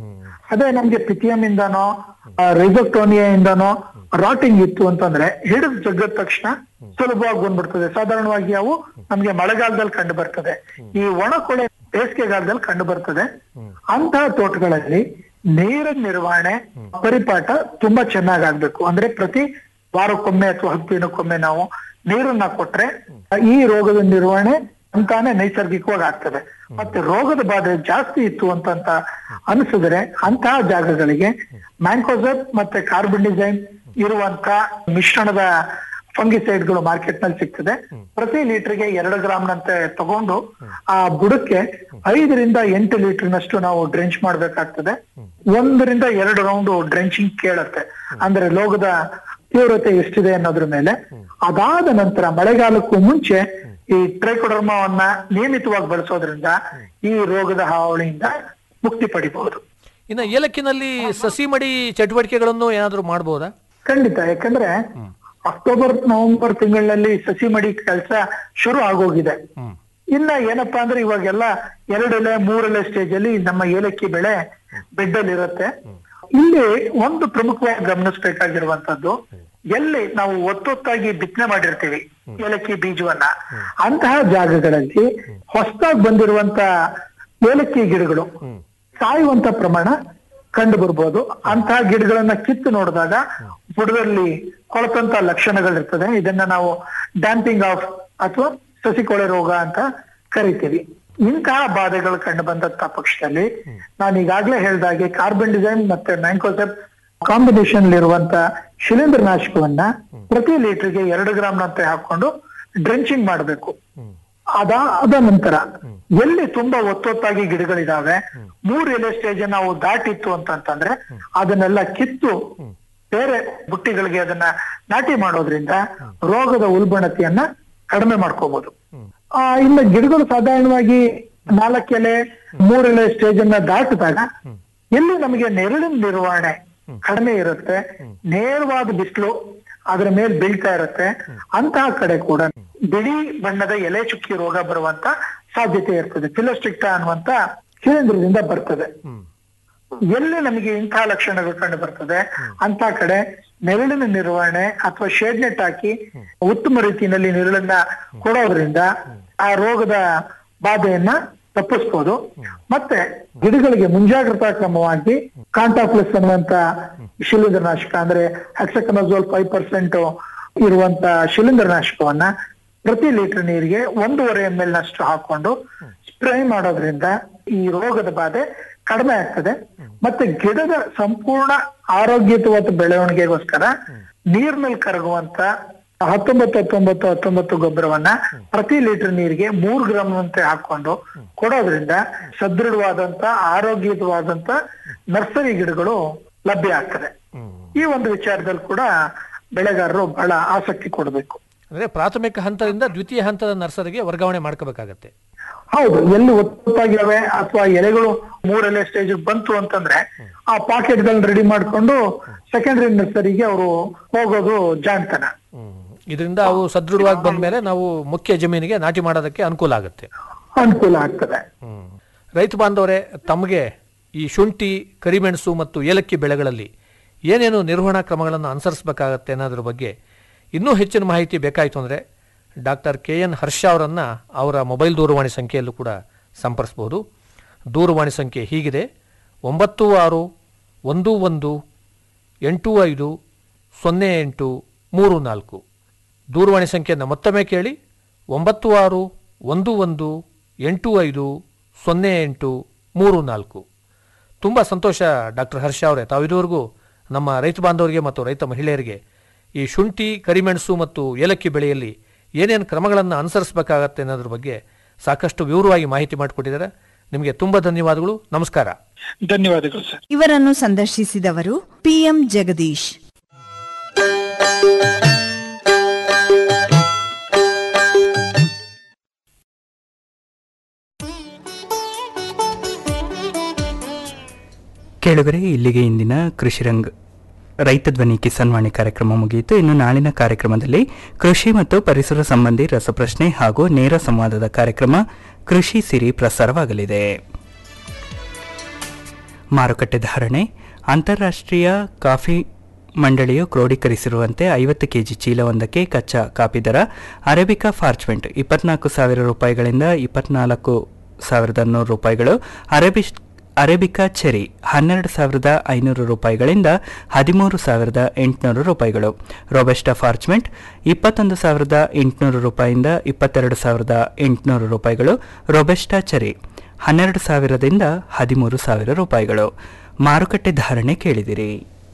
ಅದೇ ನಮ್ಗೆ ಪಿಥಿಯಂ ಇಂದನೋ ರಿಸೋಕ್ಟೋನಿಯಾ ಇಂದನೋ ರಾಟಿಂಗ್ ಇತ್ತು ಅಂತಂದ್ರೆ ಹಿಡಿದು ಜಗ್ಗದ ತಕ್ಷಣ ಸುಲಭವಾಗಿ ಬಂದ್ಬಿಡ್ತದೆ ಸಾಧಾರಣವಾಗಿ ಅವು ನಮ್ಗೆ ಮಳೆಗಾಲದಲ್ಲಿ ಕಂಡು ಬರ್ತದೆ ಈ ಒಣಕೊಳೆ ಬೇಸಿಗೆಗಾಲದಲ್ಲಿ ಕಂಡು ಬರ್ತದೆ ಅಂತಹ ತೋಟಗಳಲ್ಲಿ ನೀರಿನ ನಿರ್ವಹಣೆ ಪರಿಪಾಠ ತುಂಬಾ ಚೆನ್ನಾಗಾಗ್ಬೇಕು ಅಂದ್ರೆ ಪ್ರತಿ ವಾರಕ್ಕೊಮ್ಮೆ ಅಥವಾ ಹತ್ತು ದಿನಕ್ಕೊಮ್ಮೆ ನಾವು ನೀರನ್ನ ಕೊಟ್ರೆ ಈ ರೋಗದ ನಿರ್ವಹಣೆ ಅಂತಾನೆ ನೈಸರ್ಗಿಕವಾಗಿ ಆಗ್ತದೆ ಮತ್ತೆ ರೋಗದ ಬಾಧೆ ಜಾಸ್ತಿ ಇತ್ತು ಅಂತಂತ ಅನಿಸಿದ್ರೆ ಅಂತಹ ಜಾಗಗಳಿಗೆ ಮ್ಯಾಂಕೋಸರ್ ಮತ್ತೆ ಕಾರ್ಬನ್ಡಿಸೈಮ್ ಇರುವಂತ ಮಿಶ್ರಣದ ಫಂಗಿಸೈಡ್ಗಳು ಮಾರ್ಕೆಟ್ ನಲ್ಲಿ ಸಿಗ್ತದೆ ಪ್ರತಿ ಲೀಟರ್ಗೆ ಎರಡು ಗ್ರಾಮ್ನಂತೆ ತಗೊಂಡು ಆ ಬುಡಕ್ಕೆ ಐದರಿಂದ ಎಂಟು ಲೀಟರ್ನಷ್ಟು ನಾವು ಡ್ರೆಂಚ್ ಮಾಡ್ಬೇಕಾಗ್ತದೆ ಒಂದರಿಂದ ಎರಡು ರೌಂಡ್ ಡ್ರೆಂಚಿಂಗ್ ಕೇಳತ್ತೆ ಅಂದ್ರೆ ಲೋಗದ ತೀವ್ರತೆ ಎಷ್ಟಿದೆ ಅನ್ನೋದ್ರ ಮೇಲೆ ಅದಾದ ನಂತರ ಮಳೆಗಾಲಕ್ಕೂ ಮುಂಚೆ ಈ ಟ್ರೈಕೋಡರ್ಮವನ್ನ ನಿಯಮಿತವಾಗಿ ಬಳಸೋದ್ರಿಂದ ಈ ರೋಗದ ಹಾವಳಿಯಿಂದ ಮುಕ್ತಿ ಪಡಿಬಹುದು ಇನ್ನು ಏಲಕ್ಕಿನಲ್ಲಿ ಸಸಿ ಮಡಿ ಚಟುವಟಿಕೆಗಳನ್ನು ಏನಾದರೂ ಮಾಡ್ಬೋದಾ ಖಂಡಿತ ಯಾಕಂದ್ರೆ ಅಕ್ಟೋಬರ್ ನವೆಂಬರ್ ತಿಂಗಳಲ್ಲಿ ಸಸಿ ಮಡಿ ಕೆಲಸ ಶುರು ಆಗೋಗಿದೆ ಇನ್ನ ಏನಪ್ಪಾ ಅಂದ್ರೆ ಇವಾಗೆಲ್ಲ ಎರಡೆಲೆ ಮೂರೆಲೆ ಸ್ಟೇಜ್ ಅಲ್ಲಿ ನಮ್ಮ ಏಲಕ್ಕಿ ಬೆಳೆ ಬೆಡ್ಡಲ್ಲಿ ಇರುತ್ತೆ ಇಲ್ಲಿ ಒಂದು ಪ್ರಮುಖವಾಗಿ ಗಮನಿಸಬೇಕಾಗಿರುವಂತದ್ದು ಎಲ್ಲಿ ನಾವು ಒತ್ತೊತ್ತಾಗಿ ಬಿತ್ತನೆ ಮಾಡಿರ್ತೀವಿ ಏಲಕ್ಕಿ ಬೀಜವನ್ನ ಅಂತಹ ಜಾಗಗಳಲ್ಲಿ ಹೊಸದಾಗಿ ಬಂದಿರುವಂತ ಏಲಕ್ಕಿ ಗಿಡಗಳು ಸಾಯುವಂತ ಪ್ರಮಾಣ ಕಂಡು ಬರ್ಬೋದು ಅಂತಹ ಗಿಡಗಳನ್ನ ಕಿತ್ತು ನೋಡಿದಾಗ ಬುಡದಲ್ಲಿ ಕೊಳತಂತ ಲಕ್ಷಣಗಳಿರ್ತದೆ ಇದನ್ನ ನಾವು ಡ್ಯಾಂಪಿಂಗ್ ಆಫ್ ಅಥವಾ ಸಸಿಕೊಳೆ ರೋಗ ಅಂತ ಕರಿತೀವಿ ಇಂತಹ ಬಾಧೆಗಳು ಕಂಡು ಬಂದಂತ ಪಕ್ಷದಲ್ಲಿ ನಾನು ಈಗಾಗ್ಲೇ ಹೇಳ್ದಾಗೆ ಕಾರ್ಬನ್ ಡಿಸೈನ್ ಮತ್ತೆ ಮ್ಯಾಂಕೋಸೆಪ್ ಕಾಂಬಿನೇಷನ್ ಇರುವಂತ ಶಿಲೀಂಧ್ರ ನಾಶಕವನ್ನ ಪ್ರತಿ ಲೀಟರ್ಗೆ ಎರಡು ಗ್ರಾಮ್ನಂತೆ ಹಾಕೊಂಡು ಡ್ರೆಂಚಿಂಗ್ ಮಾಡಬೇಕು ಅದಾದ ನಂತರ ಎಲ್ಲಿ ತುಂಬಾ ಒತ್ತೊತ್ತಾಗಿ ಗಿಡಗಳಿದಾವೆ ಮೂರ್ ಎಲೆ ಸ್ಟೇಜ್ ನಾವು ದಾಟಿತ್ತು ಅಂತಂತಂದ್ರೆ ಅದನ್ನೆಲ್ಲ ಕಿತ್ತು ಬೇರೆ ಬುಟ್ಟಿಗಳಿಗೆ ಅದನ್ನ ನಾಟಿ ಮಾಡೋದ್ರಿಂದ ರೋಗದ ಉಲ್ಬಣತೆಯನ್ನ ಕಡಿಮೆ ಮಾಡ್ಕೋಬಹುದು ಆ ಇನ್ನು ಗಿಡಗಳು ಸಾಧಾರಣವಾಗಿ ನಾಲ್ಕು ಎಲೆ ಮೂರ್ ಎಲೆ ಸ್ಟೇಜ್ ಅನ್ನ ದಾಟಿದಾಗ ಎಲ್ಲಿ ನಮಗೆ ನೆರಳಿನ ನಿರ್ವಹಣೆ ಕಡಿಮೆ ಇರುತ್ತೆ ನೇರವಾದ ಬಿಸಿಲು ಅದರ ಮೇಲೆ ಬೀಳ್ತಾ ಇರುತ್ತೆ ಅಂತಹ ಕಡೆ ಕೂಡ ಬಿಳಿ ಬಣ್ಣದ ಎಲೆ ಚುಕ್ಕಿ ರೋಗ ಬರುವಂತ ಸಾಧ್ಯತೆ ಇರ್ತದೆ ಫಿಲೋಸ್ಟಿಕ್ಟಾ ಅನ್ನುವಂತ ಶಿಲೀಂಧ್ರದಿಂದ ಬರ್ತದೆ ಎಲ್ಲಿ ನಮಗೆ ಇಂತಹ ಲಕ್ಷಣಗಳು ಕಂಡು ಬರ್ತದೆ ಅಂತ ಕಡೆ ನೆರಳಿನ ನಿರ್ವಹಣೆ ಅಥವಾ ಶೇಡ್ ನೆಟ್ ಹಾಕಿ ಉತ್ತಮ ರೀತಿಯಲ್ಲಿ ನೆರಳನ್ನ ಕೊಡೋದ್ರಿಂದ ಆ ರೋಗದ ಬಾಧೆಯನ್ನ ತಪ್ಪಿಸ್ಬೋದು ಮತ್ತೆ ಗಿಡಗಳಿಗೆ ಮುಂಜಾಗ್ರತಾ ಕ್ರಮವಾಗಿ ಕಾಂಟಾಪ್ಲಸ್ ಅನ್ನುವಂತ ಶಿಲೀಂಧ್ರನಾಶಕ ಅಂದ್ರೆ ಹೆಕ್ಸಕನಜೋಲ್ ಫೈವ್ ಪರ್ಸೆಂಟ್ ಇರುವಂತ ಶಿಲೀಂಧ್ರನಾಶಕವನ್ನ ಪ್ರತಿ ಲೀಟರ್ ನೀರಿಗೆ ಒಂದೂವರೆ ಎಂ ಎಲ್ ನಷ್ಟು ಹಾಕೊಂಡು ಸ್ಪ್ರೇ ಮಾಡೋದ್ರಿಂದ ಈ ರೋಗದ ಬಾಧೆ ಕಡಿಮೆ ಆಗ್ತದೆ ಮತ್ತೆ ಗಿಡದ ಸಂಪೂರ್ಣ ಆರೋಗ್ಯಯುತವಾದ ಬೆಳವಣಿಗೆಗೋಸ್ಕರ ನೀರ್ನಲ್ಲಿ ಕರಗುವಂತ ಹತ್ತೊಂಬತ್ತು ಹತ್ತೊಂಬತ್ತು ಹತ್ತೊಂಬತ್ತು ಗೊಬ್ಬರವನ್ನ ಪ್ರತಿ ಲೀಟರ್ ನೀರಿಗೆ ಮೂರ್ ಗ್ರಾಮ್ ಅಂತೆ ಹಾಕೊಂಡು ಕೊಡೋದ್ರಿಂದ ಸದೃಢವಾದಂತ ಆರೋಗ್ಯಯುತವಾದಂತ ನರ್ಸರಿ ಗಿಡಗಳು ಲಭ್ಯ ಆಗ್ತದೆ ಈ ಒಂದು ವಿಚಾರದಲ್ಲಿ ಕೂಡ ಬೆಳೆಗಾರರು ಬಹಳ ಆಸಕ್ತಿ ಕೊಡಬೇಕು ಅಂದ್ರೆ ಪ್ರಾಥಮಿಕ ಹಂತದಿಂದ ದ್ವಿತೀಯ ಹಂತದ ನರ್ಸರಿಗೆ ವರ್ಗಾವಣೆ ಮಾಡ್ಕೋಬೇಕಾಗತ್ತೆ ಹೌದು ಎಲ್ಲಿ ಒತ್ತಾಗಿವೆ ಅಥವಾ ಎಲೆಗಳು ಮೂರೆಲೆ ಸ್ಟೇಜ್ ಬಂತು ಅಂತಂದ್ರೆ ಆ ಪಾಕೆಟ್ ಗಳನ್ನ ರೆಡಿ ಮಾಡ್ಕೊಂಡು ಸೆಕೆಂಡರಿ ನರ್ಸರಿಗೆ ಅವರು ಹೋಗೋದು ಜಾಣ್ತನ ಇದರಿಂದ ಅವು ಸದೃಢವಾಗಿ ಬಂದ್ಮೇಲೆ ನಾವು ಮುಖ್ಯ ಜಮೀನಿಗೆ ನಾಟಿ ಮಾಡೋದಕ್ಕೆ ಅನುಕೂಲ ಆಗುತ್ತೆ ಅನುಕೂಲ ಆಗ್ತದೆ ರೈತ ಬಾಂಧವರೇ ತಮಗೆ ಈ ಶುಂಠಿ ಕರಿಮೆಣಸು ಮತ್ತು ಏಲಕ್ಕಿ ಬೆಳೆಗಳಲ್ಲಿ ಏನೇನು ನಿರ್ವಹಣಾ ಕ್ರಮಗಳನ್ನು ಅನುಸರಿಸಬೇಕಾಗತ್ತೆ ಅನ್ನೋದ್ರ ಬಗ್ಗೆ ಇನ್ನೂ ಹೆಚ್ಚಿನ ಮಾಹಿತಿ ಬೇಕಾಯಿತು ಅಂದರೆ ಡಾಕ್ಟರ್ ಕೆ ಎನ್ ಹರ್ಷ ಅವರನ್ನು ಅವರ ಮೊಬೈಲ್ ದೂರವಾಣಿ ಸಂಖ್ಯೆಯಲ್ಲೂ ಕೂಡ ಸಂಪರ್ಸ್ಬೋದು ದೂರವಾಣಿ ಸಂಖ್ಯೆ ಹೀಗಿದೆ ಒಂಬತ್ತು ಆರು ಒಂದು ಒಂದು ಎಂಟು ಐದು ಸೊನ್ನೆ ಎಂಟು ಮೂರು ನಾಲ್ಕು ದೂರವಾಣಿ ಸಂಖ್ಯೆಯನ್ನು ಮತ್ತೊಮ್ಮೆ ಕೇಳಿ ಒಂಬತ್ತು ಆರು ಒಂದು ಒಂದು ಎಂಟು ಐದು ಸೊನ್ನೆ ಎಂಟು ಮೂರು ನಾಲ್ಕು ತುಂಬ ಸಂತೋಷ ಡಾಕ್ಟರ್ ಹರ್ಷ ಅವರೇ ತಾವು ಇದುವರೆಗೂ ನಮ್ಮ ರೈತ ಬಾಂಧವರಿಗೆ ಮತ್ತು ರೈತ ಮಹಿಳೆಯರಿಗೆ ಈ ಶುಂಠಿ ಕರಿಮೆಣಸು ಮತ್ತು ಏಲಕ್ಕಿ ಬೆಳೆಯಲ್ಲಿ ಏನೇನು ಕ್ರಮಗಳನ್ನು ಅನುಸರಿಸಬೇಕಾಗತ್ತೆ ಅನ್ನೋದ್ರ ಬಗ್ಗೆ ಸಾಕಷ್ಟು ವಿವರವಾಗಿ ಮಾಹಿತಿ ಮಾಡಿಕೊಟ್ಟಿದ್ದಾರೆ ನಿಮಗೆ ತುಂಬ ಧನ್ಯವಾದಗಳು ನಮಸ್ಕಾರ ಧನ್ಯವಾದಗಳು ಸರ್ ಇವರನ್ನು ಸಂದರ್ಶಿಸಿದವರು ಪಿಎಂ ಜಗದೀಶ್ ಕೇಳುಗರೆ ಇಲ್ಲಿಗೆ ಇಂದಿನ ಕೃಷಿರಂಗ್ ರೈತ ಧ್ವನಿ ಕಿಸಾನ್ ವಾಣಿ ಕಾರ್ಯಕ್ರಮ ಮುಗಿಯಿತು ಇನ್ನು ನಾಳಿನ ಕಾರ್ಯಕ್ರಮದಲ್ಲಿ ಕೃಷಿ ಮತ್ತು ಪರಿಸರ ಸಂಬಂಧಿ ರಸಪ್ರಶ್ನೆ ಹಾಗೂ ನೇರ ಸಂವಾದದ ಕಾರ್ಯಕ್ರಮ ಕೃಷಿ ಸಿರಿ ಪ್ರಸಾರವಾಗಲಿದೆ ಮಾರುಕಟ್ಟೆ ಧಾರಣೆ ಅಂತಾರಾಷ್ಟ್ರೀಯ ಕಾಫಿ ಮಂಡಳಿಯು ಕ್ರೋಢೀಕರಿಸಿರುವಂತೆ ಐವತ್ತು ಕೆಜಿ ಚೀಲವೊಂದಕ್ಕೆ ಕಚ್ಚಾ ಕಾಫಿ ದರ ಅರೇಬಿಕಾ ಫಾರ್ಚ್ಮೆಂಟ್ ಇಪ್ಪತ್ನಾಲ್ಕು ಸಾವಿರ ರೂಪಾಯಿಗಳಿಂದ ಇಪ್ಪತ್ನಾಲ್ಕು ಸಾವಿರದ ನೂರು ರೂಪಾಯಿಗಳು ಅರೇಬಿಸ್ ಅರೇಬಿಕಾ ಚೆರಿ ಹನ್ನೆರಡು ಸಾವಿರದ ಐನೂರು ರೂಪಾಯಿಗಳಿಂದ ಹದಿಮೂರು ಸಾವಿರದ ಎಂಟುನೂರು ರೂಪಾಯಿಗಳು ರೋಬೆಸ್ಟಾ ಫಾರ್ಚ್ಮೆಂಟ್ ಇಪ್ಪತ್ತೊಂದು ಸಾವಿರದ ಎಂಟುನೂರು ರೂಪಾಯಿಯಿಂದ ಇಪ್ಪತ್ತೆರಡು ಸಾವಿರದ ಎಂಟುನೂರು ರೂಪಾಯಿಗಳು ರೋಬೆಸ್ಟಾ ಚೆರಿ ಹನ್ನೆರಡು ಸಾವಿರದಿಂದ ಹದಿಮೂರು ಸಾವಿರ ರೂಪಾಯಿಗಳು ಮಾರುಕಟ್ಟೆ ಧಾರಣೆ ಕೇಳಿದಿರಿ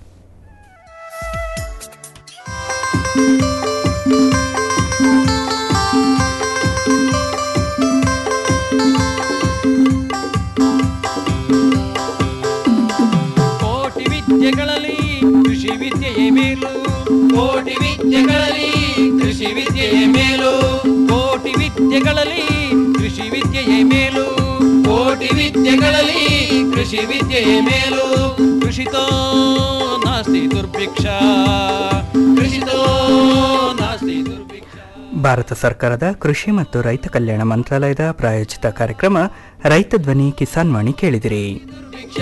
ಕೋಟಿ ವಿದ್ಯೆಗಳಲ್ಲಿ ಕೃಷಿ ವಿದ್ಯೆಯೇ ಮೇಲು ಕೋಟಿ ವಿದ್ಯೆಗಳಲ್ಲಿ ಕೃಷಿ ವಿದ್ಯೆಯೇ ಮೇಲು ಕೋಟಿ ವಿದ್ಯೆಗಳಲ್ಲಿ ಕೃಷಿ ವಿದ್ಯೆಯೇ ಮೇಲು ಕೋಟಿ ವಿದ್ಯೆಗಳಲ್ಲಿ ಕೃಷಿ ವಿದ್ಯೆಯೇ ಮೇಲು ಕೃಷಿತೋ ನಾಸ್ತಿ ದುರ್ಭಿಕ್ಷ ಕೃಷಿತೋ ನಾಸ್ತಿ ದುರ್ಭಿಕ್ಷ ಭಾರತ ಸರ್ಕಾರದ ಕೃಷಿ ಮತ್ತು ರೈತ ಕಲ್ಯಾಣ ಮಂತ್ರಾಲಯದ ಪ್ರಾಯೋಜಿತ ಕಾರ್ಯಕ್ರಮ ರೈತ ಧ್ವನಿ ಕಿಸಾನ್ ವಾಣಿ ಕೇಳಿದಿರಿ ದುರ್ಭಿಕ್ಷ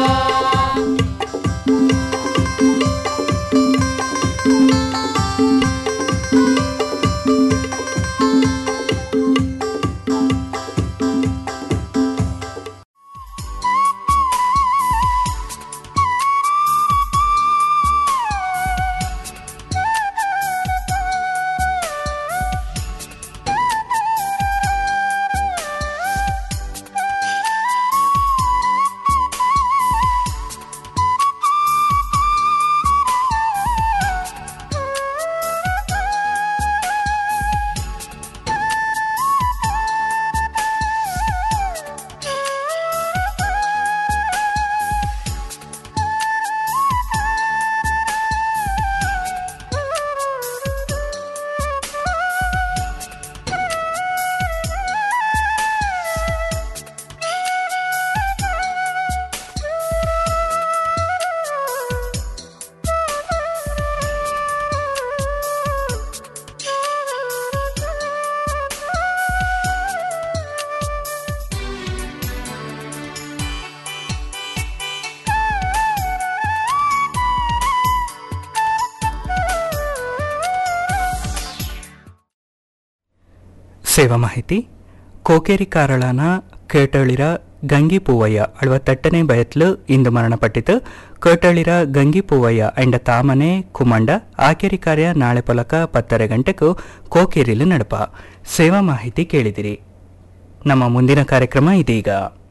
ಸೇವಾ ಮಾಹಿತಿ ಕೋಕೇರಿ ಕಾರಳನ ಕೇಟಳಿರ ಗಂಗಿ ಪೂವಯ್ಯ ಅಳುವತ್ತೆಟ್ಟನೇ ಬಯತ್ಲು ಇಂದು ಮರಣಪಟ್ಟಿತು ಕೇಟಳಿರ ಗಂಗಿ ಪೂವಯ್ಯ ಎಂಡ ತಾಮನೆ ಕುಮಂಡ ಆಕೆರಿ ಕಾರ್ಯ ನಾಳೆ ಪೊಲಕ ಪತ್ತರೆ ಗಂಟೆಗೂ ಕೋಕೇರಿಲು ನಡಪ ಸೇವಾ ಮಾಹಿತಿ ಕೇಳಿದಿರಿ ನಮ್ಮ ಮುಂದಿನ ಕಾರ್ಯಕ್ರಮ ಇದೀಗ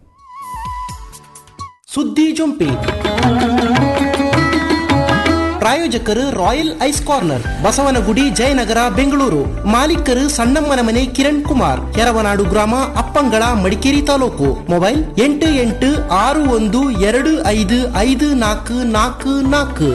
ಸುದ್ದಿ ಜೊಂಪಿ ಪ್ರಾಯೋಜಕರು royal ice corner Basavanagudi Jayanagar Bengaluru ಮಾಲೀಕರು ಸಣ್ಣಮ್ಮನ ಮನೆ ಕಿರಣ್ ಕುಮಾರ್ ಯರವನಾಡು ಗ್ರಾಮ ಅಪ್ಪಂಗಳ ಮಡಿಕೇರಿ ತಾಲೂಕು ಮೊಬೈಲ್ ಎಂಟು ಎಂಟು ಆರು ಒಂದು ಎರಡು ಐದು ಐದು ನಾಲ್ಕು ನಾಲ್ಕು ನಾಲ್ಕು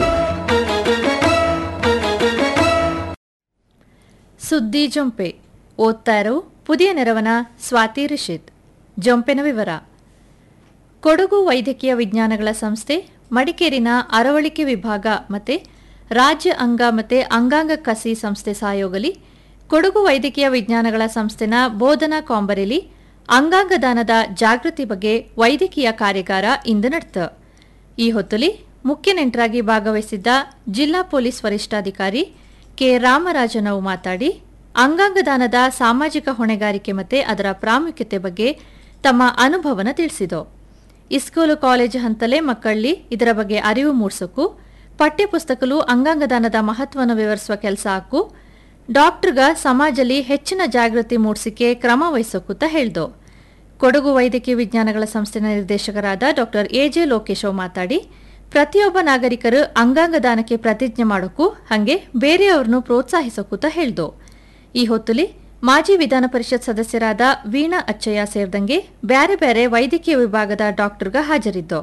ಸುದ್ದಿ ಜೊಂಪೆ ಓದ್ತಾ ಇರೋ ಪುದಿಯ ನೆರವನ ಸ್ವಾತಿ ರಿಷಿತ್ ಜೊಂಪೆನ ವಿವರ ಕೊಡಗು ವೈದ್ಯಕೀಯ ವಿಜ್ಞಾನಗಳ ಸಂಸ್ಥೆ ಮಡಿಕೇರಿನ ಅರವಳಿಕೆ ವಿಭಾಗ ಮತ್ತು ರಾಜ್ಯ ಅಂಗ ಮತ್ತು ಅಂಗಾಂಗ ಕಸಿ ಸಂಸ್ಥೆ ಸಹಯೋಗಲಿ ಕೊಡಗು ವೈದ್ಯಕೀಯ ವಿಜ್ಞಾನಗಳ ಸಂಸ್ಥೆನ ಬೋಧನಾ ಕಾಂಬರೆಲಿ ಅಂಗಾಂಗ ದಾನದ ಜಾಗೃತಿ ಬಗ್ಗೆ ವೈದ್ಯಕೀಯ ಕಾರ್ಯಾಗಾರ ಇಂದು ನಡೆತ ಈ ಹೊತ್ತಲಿ ಮುಖ್ಯ ನೆಂಟರಾಗಿ ಭಾಗವಹಿಸಿದ್ದ ಜಿಲ್ಲಾ ಪೊಲೀಸ್ ವರಿಷ್ಠಾಧಿಕಾರಿ ಕೆ ರಾಮರಾಜನವು ಮಾತಾಡಿ ಅಂಗಾಂಗ ದಾನದ ಸಾಮಾಜಿಕ ಹೊಣೆಗಾರಿಕೆ ಮತ್ತು ಅದರ ಪ್ರಾಮುಖ್ಯತೆ ಬಗ್ಗೆ ತಮ್ಮ ಅನುಭವನ ತಿಳಿಸಿದರು ಇಸ್ಕೂಲು ಕಾಲೇಜು ಹಂತಲೇ ಮಕ್ಕಳಲ್ಲಿ ಇದರ ಬಗ್ಗೆ ಅರಿವು ಮೂಡಿಸೋಕು ಪಠ್ಯಪುಸ್ತಕಲು ಅಂಗಾಂಗದಾನದ ಮಹತ್ವವನ್ನು ವಿವರಿಸುವ ಕೆಲಸ ಹಾಕು ಡಾಕ್ಟರ್ಗ ಸಮಾಜದಲ್ಲಿ ಹೆಚ್ಚಿನ ಜಾಗೃತಿ ಮೂಡಿಸಿಕೆ ಕ್ರಮ ವಹಿಸೋಕುತ್ತ ಹೇಳ್ದು ಕೊಡಗು ವೈದ್ಯಕೀಯ ವಿಜ್ಞಾನಗಳ ಸಂಸ್ಥೆನ ನಿರ್ದೇಶಕರಾದ ಡಾಕ್ಟರ್ ಎಜೆ ಲೋಕೇಶವ್ ಮಾತಾಡಿ ಪ್ರತಿಯೊಬ್ಬ ನಾಗರಿಕರು ಅಂಗಾಂಗ ದಾನಕ್ಕೆ ಪ್ರತಿಜ್ಞೆ ಮಾಡೋಕ್ಕೂ ಹಾಗೆ ಬೇರೆಯವ್ರನ್ನು ಪ್ರೋತ್ಸಾಹಿಸೋಕೂತ ಹೇಳ್ದು ಈ ಹೊತ್ತುಲಿ ಮಾಜಿ ವಿಧಾನ ಪರಿಷತ್ ಸದಸ್ಯರಾದ ವೀಣಾ ಅಚ್ಚಯ್ಯ ಸೇರಿದಂಗೆ ಬ್ಯಾರೆ ಬ್ಯಾರೆ ವೈದ್ಯಕೀಯ ವಿಭಾಗದ ಡಾಕ್ಟರ್ಗ ಹಾಜರಿದ್ದು